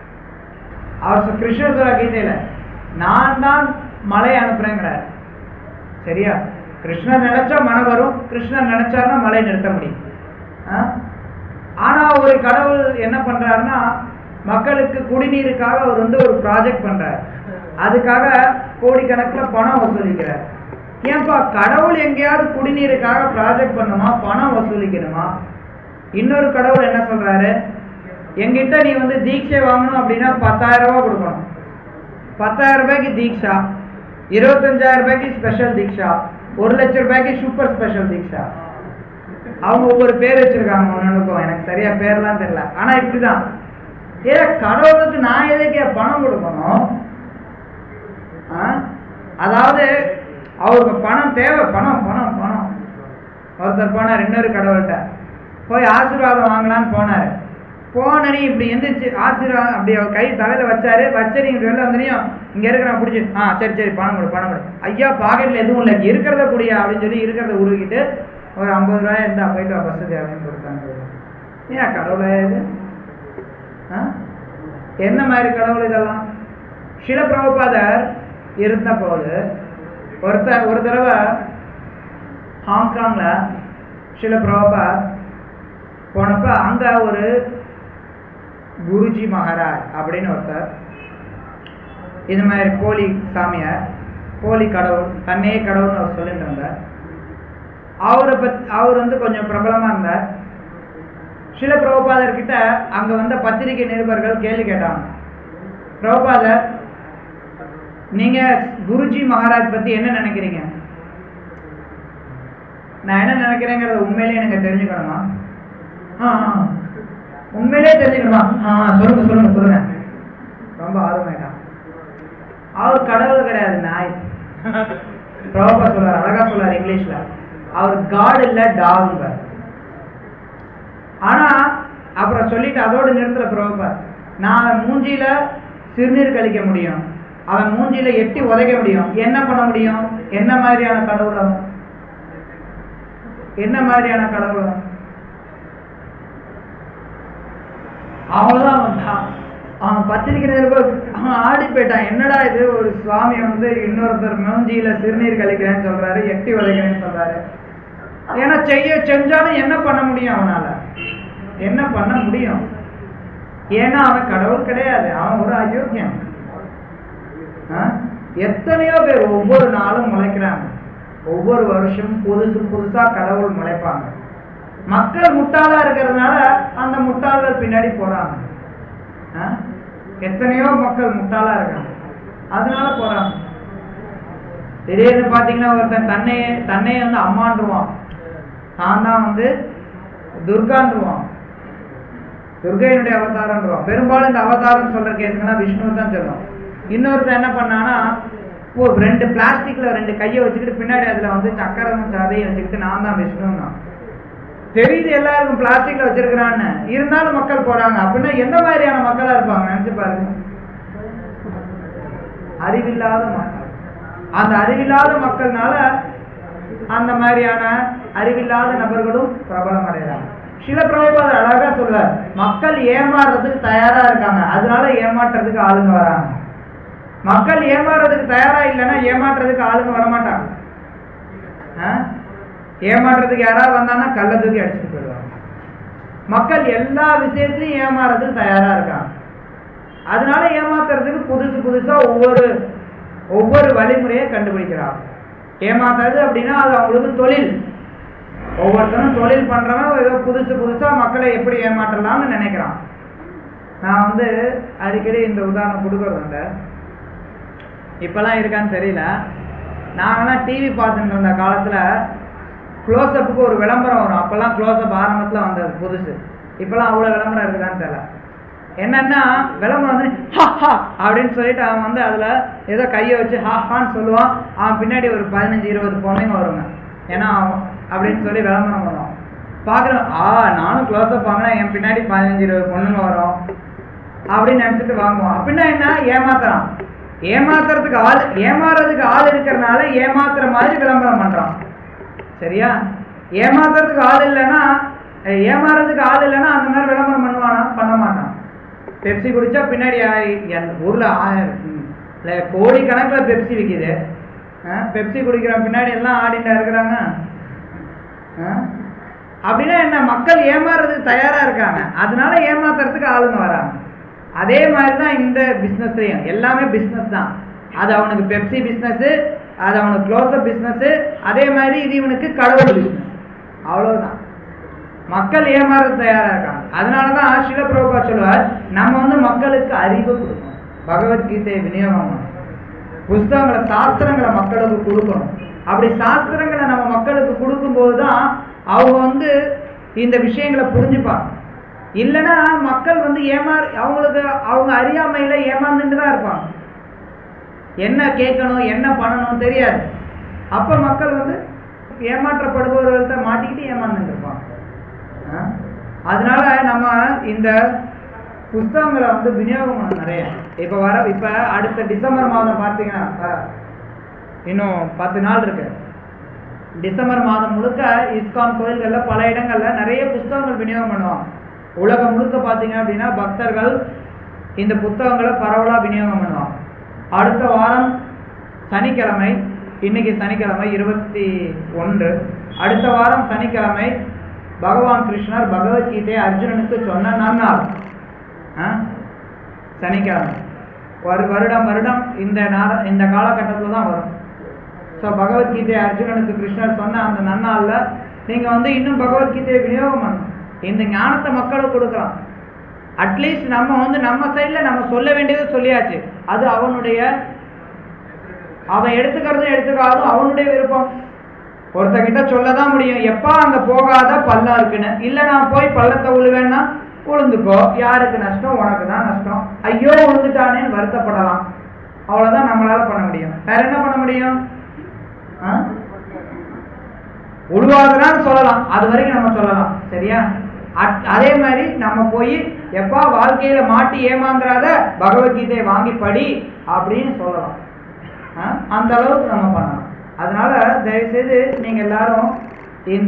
அவர் சொ- கிருஷ்ணர் சொல்ற கீதையில நான் தான் மழை அனுப்புறேங்கிறார் சரியா கிருஷ்ணர் நினைச்சா மழை வரும் கிருஷ்ணர் நினைச்சாருன்னா மழை நிறுத்த முடியும் ஆ? ஆனா ஒரு கடவுள் என்ன பண்றாருன்னா மக்களுக்கு குடிநீருக்காக அவர் வந்து ஒரு ப்ராஜெக்ட் பண்றார் அதுக்காக கோடிக்கணக்குல பணம் வசூலிக்கிறார் ஏன்பா கடவுள் எங்கேயாவது குடிநீருக்காக ப்ராஜெக்ட் பண்ணுமா பணம் வசூலிக்கணுமா இன்னொரு கடவுள் என்ன சொல்றாரு என்கிட்ட நீ வந்து தீட்சை வாங்கணும் அப்படின்னா பத்தாயிரம் ரூபாய் கொடுக்கணும் பத்தாயிரம் ரூபாய்க்கு தீக்ஷா இருபத்தஞ்சாயிரம் ரூபாய்க்கு ஸ்பெஷல் தீக்ஷா ஒரு லட்சம் ரூபாய்க்கு சூப்பர் ஸ்பெஷல் தீக்ஷா அவங்க ஒவ்வொரு பேர் வச்சிருக்காங்க ஒன்னுக்கும் எனக்கு சரியா பேர்லாம் தெரியல ஆனா இப்படிதான் ஏ கடவுளுக்கு நான் எதுக்கு பணம் கொடுக்கணும் ஆ? அதாவது அவருக்கு பணம் தேவை பணம் பணம் பணம் ஒருத்தர் போனார் இன்னொரு கடவுள்கிட்ட போய் ஆசீர்வாதம் வாங்கலான்னு போனாரு போனனி இப்படி எந்திரிச்சு ஆசீர்வாதம் அப்படி அவர் கை தலையில வச்சாரு வச்சு நீங்க வெளில வந்தனையும் இங்க இருக்கிற பிடிச்சி ஆ சரி சரி பணம் கொடு பணம் கொடு ஐயா பாக்கெட்ல எதுவும் இல்லை இருக்கிறத குடியா அப்படின்னு சொல்லி இருக்கிறத உருகிட்டு ஒரு ஐம்பது ரூபாய் இருந்தா போயிட்டு வா, வசதி அப்படின்னு கொடுத்தாங்க ஏன் கடவுளா இது ஆ? என்ன மாதிரி கடவுள் இதெல்லாம் சில பிரபுபாதர் இருந்த போது ஒருத்தர் ஒரு தடவை ஹாங்காங்ல சில பிரபுபாத் போனப்ப அங்க ஒரு குருஜி மகாராஜ் அப்படின்னு ஒருத்தர் இது மாதிரி போலி சாமியார் போலி கடவுள் தன்னையே கடவுள்னு அவர் சொல்லிட்டு இருந்தார் அவரை பத்தி அவர் வந்து கொஞ்சம் பிரபலமா இருந்தார் சில பிரபுபாதர் கிட்ட அங்க வந்த பத்திரிகை நிருபர்கள் கேள்வி கேட்டாங்க பிரபுபாதர் நீங்க குருஜி மகாராஜ் பத்தி என்ன நினைக்கிறீங்க நான் என்ன நினைக்கிறேங்கிறத உண்மையிலேயே எனக்கு தெரிஞ்சுக்கணுமா ஆ, ஆ. உண்மையிலேயே தெரிஞ்சுக்கணுமா ஆ, ஆ, சொல்லுங்க சொல்லுங்க சொல்லுங்க ரொம்ப ஆர்வமாயிட்டான் அவர் கடவுள் கிடையாது நாய் பிரபா சொல்றாரு அழகா சொல்றாரு இங்கிலீஷ்ல அவர் காட் இல்ல டாகுங்க ஆனா அப்புறம் சொல்லிட்டு அதோட நிறுத்தல பிரபா நான் அவன் மூஞ்சியில சிறுநீர் கழிக்க முடியும் அவன் மூஞ்சியில எட்டி உதைக்க முடியும் என்ன பண்ண முடியும் என்ன மாதிரியான கடவுள் அவன் என்ன மாதிரியான கடவுள் அவன் அவ்வளவுதான் அவன் தான். அவன் பத்திரிக்கை நிருபர் அவன் ஆடி போயிட்டான் என்னடா இது ஒரு சுவாமி வந்து இன்னொருத்தர் மூஞ்சியில சிறுநீர் கழிக்கிறேன்னு சொல்றாரு எட்டி உதைக்கிறேன்னு சொல்றாரு ஏன்னா செய்ய செஞ்சாலும் என்ன பண்ண முடியும் அவனால என்ன பண்ண முடியும் ஏன்னா அவன் கடவுள் கிடையாது அவன் ஒரு அயோக்கியன் ஆ? எத்தனையோ பேர் ஒவ்வொரு நாளும் முளைக்கிறாங்க ஒவ்வொரு வருஷம் புதுசு புதுசா கடவுள் முளைப்பாங்க மக்கள் முட்டாளா இருக்கிறதுனால அந்த முட்டாள்கள் பின்னாடி போறாங்க ஆ? எத்தனையோ மக்கள் முட்டாளா இருக்காங்க அதனால போறாங்க திடீர்னு பாத்தீங்கன்னா ஒருத்தன் தன்னையே தன்னையே வந்து அம்மான்றுவான் தான் தான் வந்து துர்கான்றுவான் துர்கையினுடைய அவதாரம்ன்றோம் பெரும்பாலும் இந்த அவதாரம் சொல்ற கேஸுங்கெல்லாம் விஷ்ணு தான் சொல்லும் இன்னொருத்தர் என்ன பண்ணானா ஓ ரெண்டு பிளாஸ்டிக்ல ரெண்டு கையை வச்சுக்கிட்டு பின்னாடி அதுல வந்து சக்கரமும் சதையும் வச்சுக்கிட்டு நான் தான் விஷ்ணுன்னா தெரியுது எல்லாருக்கும் பிளாஸ்டிக்ல வச்சிருக்கிறான்னு இருந்தாலும் மக்கள் போறாங்க அப்படின்னா எந்த மாதிரியான மக்களா இருப்பாங்க நினைச்சு பாருங்க அறிவில்லாத மக்கள் அந்த அறிவில்லாத மக்கள்னால அந்த மாதிரியான அறிவில்லாத நபர்களும் பிரபலம் அடைகிறாங்க சில பிரபுபாதர் அழகா சொல்றார் மக்கள் ஏமாறுறதுக்கு தயாரா இருக்காங்க அதனால ஏமாற்றுறதுக்கு ஆளுங்க வராங்க மக்கள் ஏமாறுறதுக்கு தயாரா இல்லைன்னா ஏமாற்றுறதுக்கு ஆளுங்க வரமாட்டாங்க ஆ? ஏமாற்றுறதுக்கு யாராவது வந்தாங்கன்னா கள்ள தூக்கி அடிச்சுட்டு போயிடுவாங்க மக்கள் எல்லா விஷயத்திலையும் ஏமாறதுக்கு தயாரா இருக்காங்க அதனால ஏமாத்துறதுக்கு புதுசு புதுசா ஒவ்வொரு ஒவ்வொரு வழிமுறையை கண்டுபிடிக்கிறாங்க ஏமாத்துறது அப்படின்னா அது அவங்களுக்கு தொழில் ஒவ்வொருத்தரும் தொழில் பண்றவன் ஏதோ புதுசு புதுசா மக்களை எப்படி ஏமாற்றலாம்னு நினைக்கிறான் நான் வந்து அடிக்கடி இந்த உதாரணம் கொடுக்கறது உண்டு இப்பெல்லாம் இருக்கான்னு தெரியல நாங்கெல்லாம் டிவி பார்த்துட்டு இருந்த காலத்துல க்ளோஸ்அப்புக்கு ஒரு விளம்பரம் வரும் அப்பெல்லாம் க்ளோஸ்அப் ஆரம்பத்துல வந்தது புதுசு இப்பெல்லாம் அவ்வளவு விளம்பரம் இருக்குதான்னு தெரியல என்னன்னா விளம்பரம் வந்து ஹா ஹா அப்படின்னு சொல்லிட்டு அவன் வந்து அதுல ஏதோ கையை வச்சு ஹா ஹான்னு சொல்லுவான் அவன் பின்னாடி ஒரு பதினஞ்சு இருபது பொண்ணுங்க வருங்க ஏன்னா அவன் அப்படின்னு சொல்லி விளம்பரம் பண்ணுவான் பாக்குறோம் ஆ நானும் க்ளோஸ்அப் வாங்கினா என் பின்னாடி பதினஞ்சு இருபது பொண்ணுங்க வரும் அப்படின்னு நினைச்சிட்டு வாங்குவோம் அப்படின்னா என்ன ஏமாத்துறான் ஏமாத்துறதுக்கு ஆள் ஏமாறதுக்கு ஆள் இருக்கிறனால ஏமாத்துற மாதிரி விளம்பரம் பண்றான் சரியா ஏமாத்துறதுக்கு ஆள் இல்லைன்னா அஹ், ஏமாறதுக்கு ஆள் இல்லைன்னா அந்த மாதிரி விளம்பரம் பண்ணுவானா பண்ண மாட்டான் பெப்சி குடிச்சா பின்னாடி ஆ- எந்த ஊர்ல ஆயிரம் ம், இல்ல கோடி கணக்குல பெப்சி விக்குது அஹ், பெப்சி குடிக்கிற பின்னாடி எல்லாம் ஆடிட்டா இருக்கிறாங்க அஹ், அப்படின்னா என்ன மக்கள் ஏமாறுறதுக்கு தயாரா இருக்காங்க அதனால ஏமாத்துறதுக்கு ஆளுங்க வராங்க அதே மாதிரி தான் இந்த பிஸ்னஸ்லையும் எல்லாமே பிஸ்னஸ் தான் அது அவனுக்கு பெப்சி பிஸ்னஸ் அது அவனுக்கு க்ளோஸ்அப் பிஸ்னஸ் அதே மாதிரி இது இவனுக்கு கடவுள் பிஸ்னஸ் அவ்வளவுதான் மக்கள் ஏமாறது தயாரா இருக்காங்க அதனாலதான் சிலப்பிரபா சொல்லுவார் நம்ம வந்து மக்களுக்கு அறிவு கொடுக்கணும் பகவத்கீதையை விநியோகம் பண்ணணும். புஸ்தகங்களை சாஸ்திரங்களை மக்களுக்கு கொடுக்கணும் அப்படி சாஸ்திரங்களை நம்ம மக்களுக்கு கொடுக்கும்போது தான் அவங்க வந்து இந்த விஷயங்களை புரிஞ்சுப்பாங்க இல்லைன்னா மக்கள் வந்து ஏமா அவங்களுக்கு அவங்க அறியாமையில ஏமாந்துட்டு தான் இருப்பாங்க என்ன கேட்கணும் என்ன பண்ணணும் தெரியாது அப்ப மக்கள் வந்து ஏமாற்றப்படுபவர்கள்ட்ட மாட்டிக்கிட்டு ஏமாந்துட்டு இருப்பாங்க ஆ? அதனால நம்ம இந்த புஸ்தகங்களை வந்து விநியோகம் பண்ணணும் நிறைய இப்ப வர இப்ப அடுத்த டிசம்பர் மாதம் பார்த்தீங்கன்னா அஹ், இன்னும் பத்து நாள் இருக்கு டிசம்பர் மாதம் முழுக்க இஸ்கான் கோயில்கள்ல பல இடங்கள்ல நிறைய புஸ்தகங்கள் விநியோகம் பண்ணுவாங்க உலகம் முழுக்க பார்த்தீங்க அப்படின்னா பக்தர்கள் இந்த புத்தகங்களை பரவலா விநியோகம் பண்ணுவாங்க அடுத்த வாரம் சனிக்கிழமை இன்னைக்கு சனிக்கிழமை இருபத்தி ஒன்று அடுத்த வாரம் சனிக்கிழமை பகவான் கிருஷ்ணர் பகவத்கீதை அர்ஜுனனுக்கு சொன்ன நன்னாள் ஆ? சனிக்கிழமை ஒரு வருடம் வருடம் இந்த நாள இந்த காலகட்டத்தில் தான் வரும் ஸோ பகவத்கீதை அர்ஜுனனுக்கு கிருஷ்ணர் சொன்ன அந்த நன்னாள்ல நீங்க வந்து இன்னும் பகவத்கீதையை விநியோகம் பண்ணணும் இந்த ஞானத்தை மக்களுக்கு கொடுக்கலாம் அட்லீஸ்ட் நம்ம வந்து நம்ம சைடுல நம்ம சொல்ல வேண்டியதை சொல்லியாச்சு அது அவனுடைய அவன் எடுத்துக்கிறதும் எடுத்துக்காதும் அவனுடைய விருப்பம் ஒருத்தகிட்ட சொல்லதான் முடியும் எப்பா அங்க போகாத பள்ளம் இருக்குன்னு இல்ல நான் போய் பள்ளத்தை விழுவேன்னா உளுந்துக்கோ யாருக்கு நஷ்டம் உனக்கு தான் நஷ்டம் ஐயோ உளுந்துட்டானேன்னு வருத்தப்படலாம் அவ்வளவுதான் நம்மளால பண்ண முடியும் வேற என்ன பண்ண முடியும் ஆ? உழுவாதுறான்னு சொல்லலாம் அது வரைக்கும் நம்ம சொல்லலாம் சரியா அட்- அதே மாதிரி நம்ம போய் எப்பா வாழ்க்கையில மாட்டி ஏமாந்துறாத பகவத்கீதையை வாங்கி படி அப்படின்னு சொல்லலாம் ஆ? அந்த அளவுக்கு நம்ம பண்ணலாம் அதனால தயவு செய்து நீங்க எல்லாரும் இந்த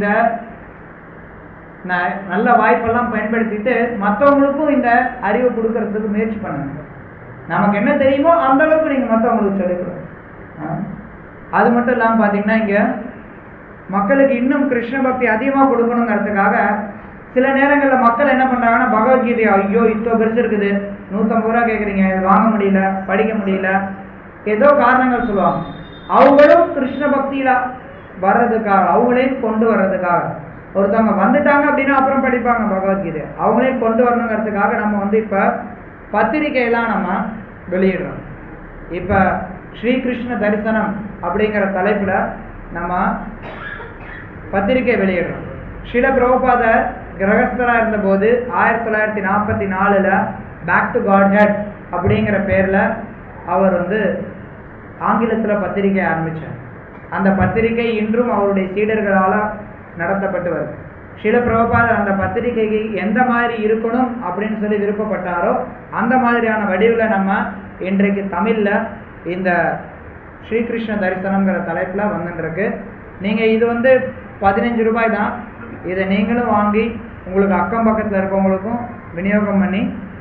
ந- நல்ல வாய்ப்பெல்லாம் பயன்படுத்திட்டு மற்றவங்களுக்கும் இந்த அறிவை கொடுக்கறதுக்கு முயற்சி பண்ணுங்க நமக்கு என்ன தெரியுமோ அந்த அளவுக்கு நீங்க மற்றவங்களுக்கு சொல்லிக்கணும் ஆ? அது மட்டும் இல்லாமல் பார்த்தீங்கன்னா இங்க மக்களுக்கு இன்னும் கிருஷ்ண பக்தி அதிகமாக கொடுக்கணுங்கிறதுக்காக சில நேரங்களில் மக்கள் என்ன பண்றாங்கன்னா பகவத்கீதை ஐயோ இத்தோ பெருசு இருக்குது நூற்றம்பது ரூபா கேட்குறீங்க இது வாங்க முடியல படிக்க முடியல ஏதோ காரணங்கள் சொல்லுவாங்க அவங்களும் கிருஷ்ண பக்தியில வர்றதுக்காக அவங்களையும் கொண்டு வர்றதுக்காக ஒருத்தவங்க வந்துட்டாங்க அப்படின்னா அப்புறம் படிப்பாங்க பகவத்கீதை அவங்களையும் கொண்டு வரணுங்கிறதுக்காக நம்ம வந்து இப்போ பத்திரிக்கையெல்லாம் நம்ம வெளியிடுறோம் இப்போ ஸ்ரீகிருஷ்ண தரிசனம் அப்படிங்கிற தலைப்புல நம்ம பத்திரிக்கை வெளியிடுறோம் ஸ்ரீல பிரபுபாதர் கிரகஸ்தரா இருந்தபோது ஆயிரத்தி தொள்ளாயிரத்தி நாற்பத்தி நாலுல பேக் டு காட் ஹெட் அப்படிங்கிற பேர்ல அவர் வந்து ஆங்கிலத்துல பத்திரிக்கை ஆரம்பிச்சார் அந்த பத்திரிகை இன்றும் அவருடைய சீடர்களால நடத்தப்பட்டு வருது ஸ்ரீல பிரபுபாதர் அந்த பத்திரிகைக்கு எந்த மாதிரி இருக்கணும் அப்படின்னு சொல்லி விருப்பப்பட்டாரோ அந்த மாதிரியான வடிவில் நம்ம இன்றைக்கு தமிழ்ல இந்த ஸ்ரீகிருஷ்ண தரிசனம்ங்கிற தலைப்புல வந்துட்டு இருக்கு நீங்க இது வந்து பதினஞ்சு ரூபாய் தான் இதை நீங்களும் வாங்கி உங்களுக்கு அக்கம் பக்கத்துல இருக்கவங்களுக்கும் விநியோகம் பண்ணி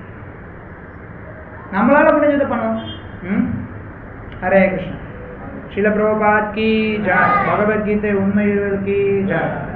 நம்மளால முடிஞ்சது பண்ணணும் ம் ஹரே கிருஷ்ணா ஸ்ரீல பிரபுபாத் கி ஜாய் பகவத்கீதை உண்மை கி ஜாய்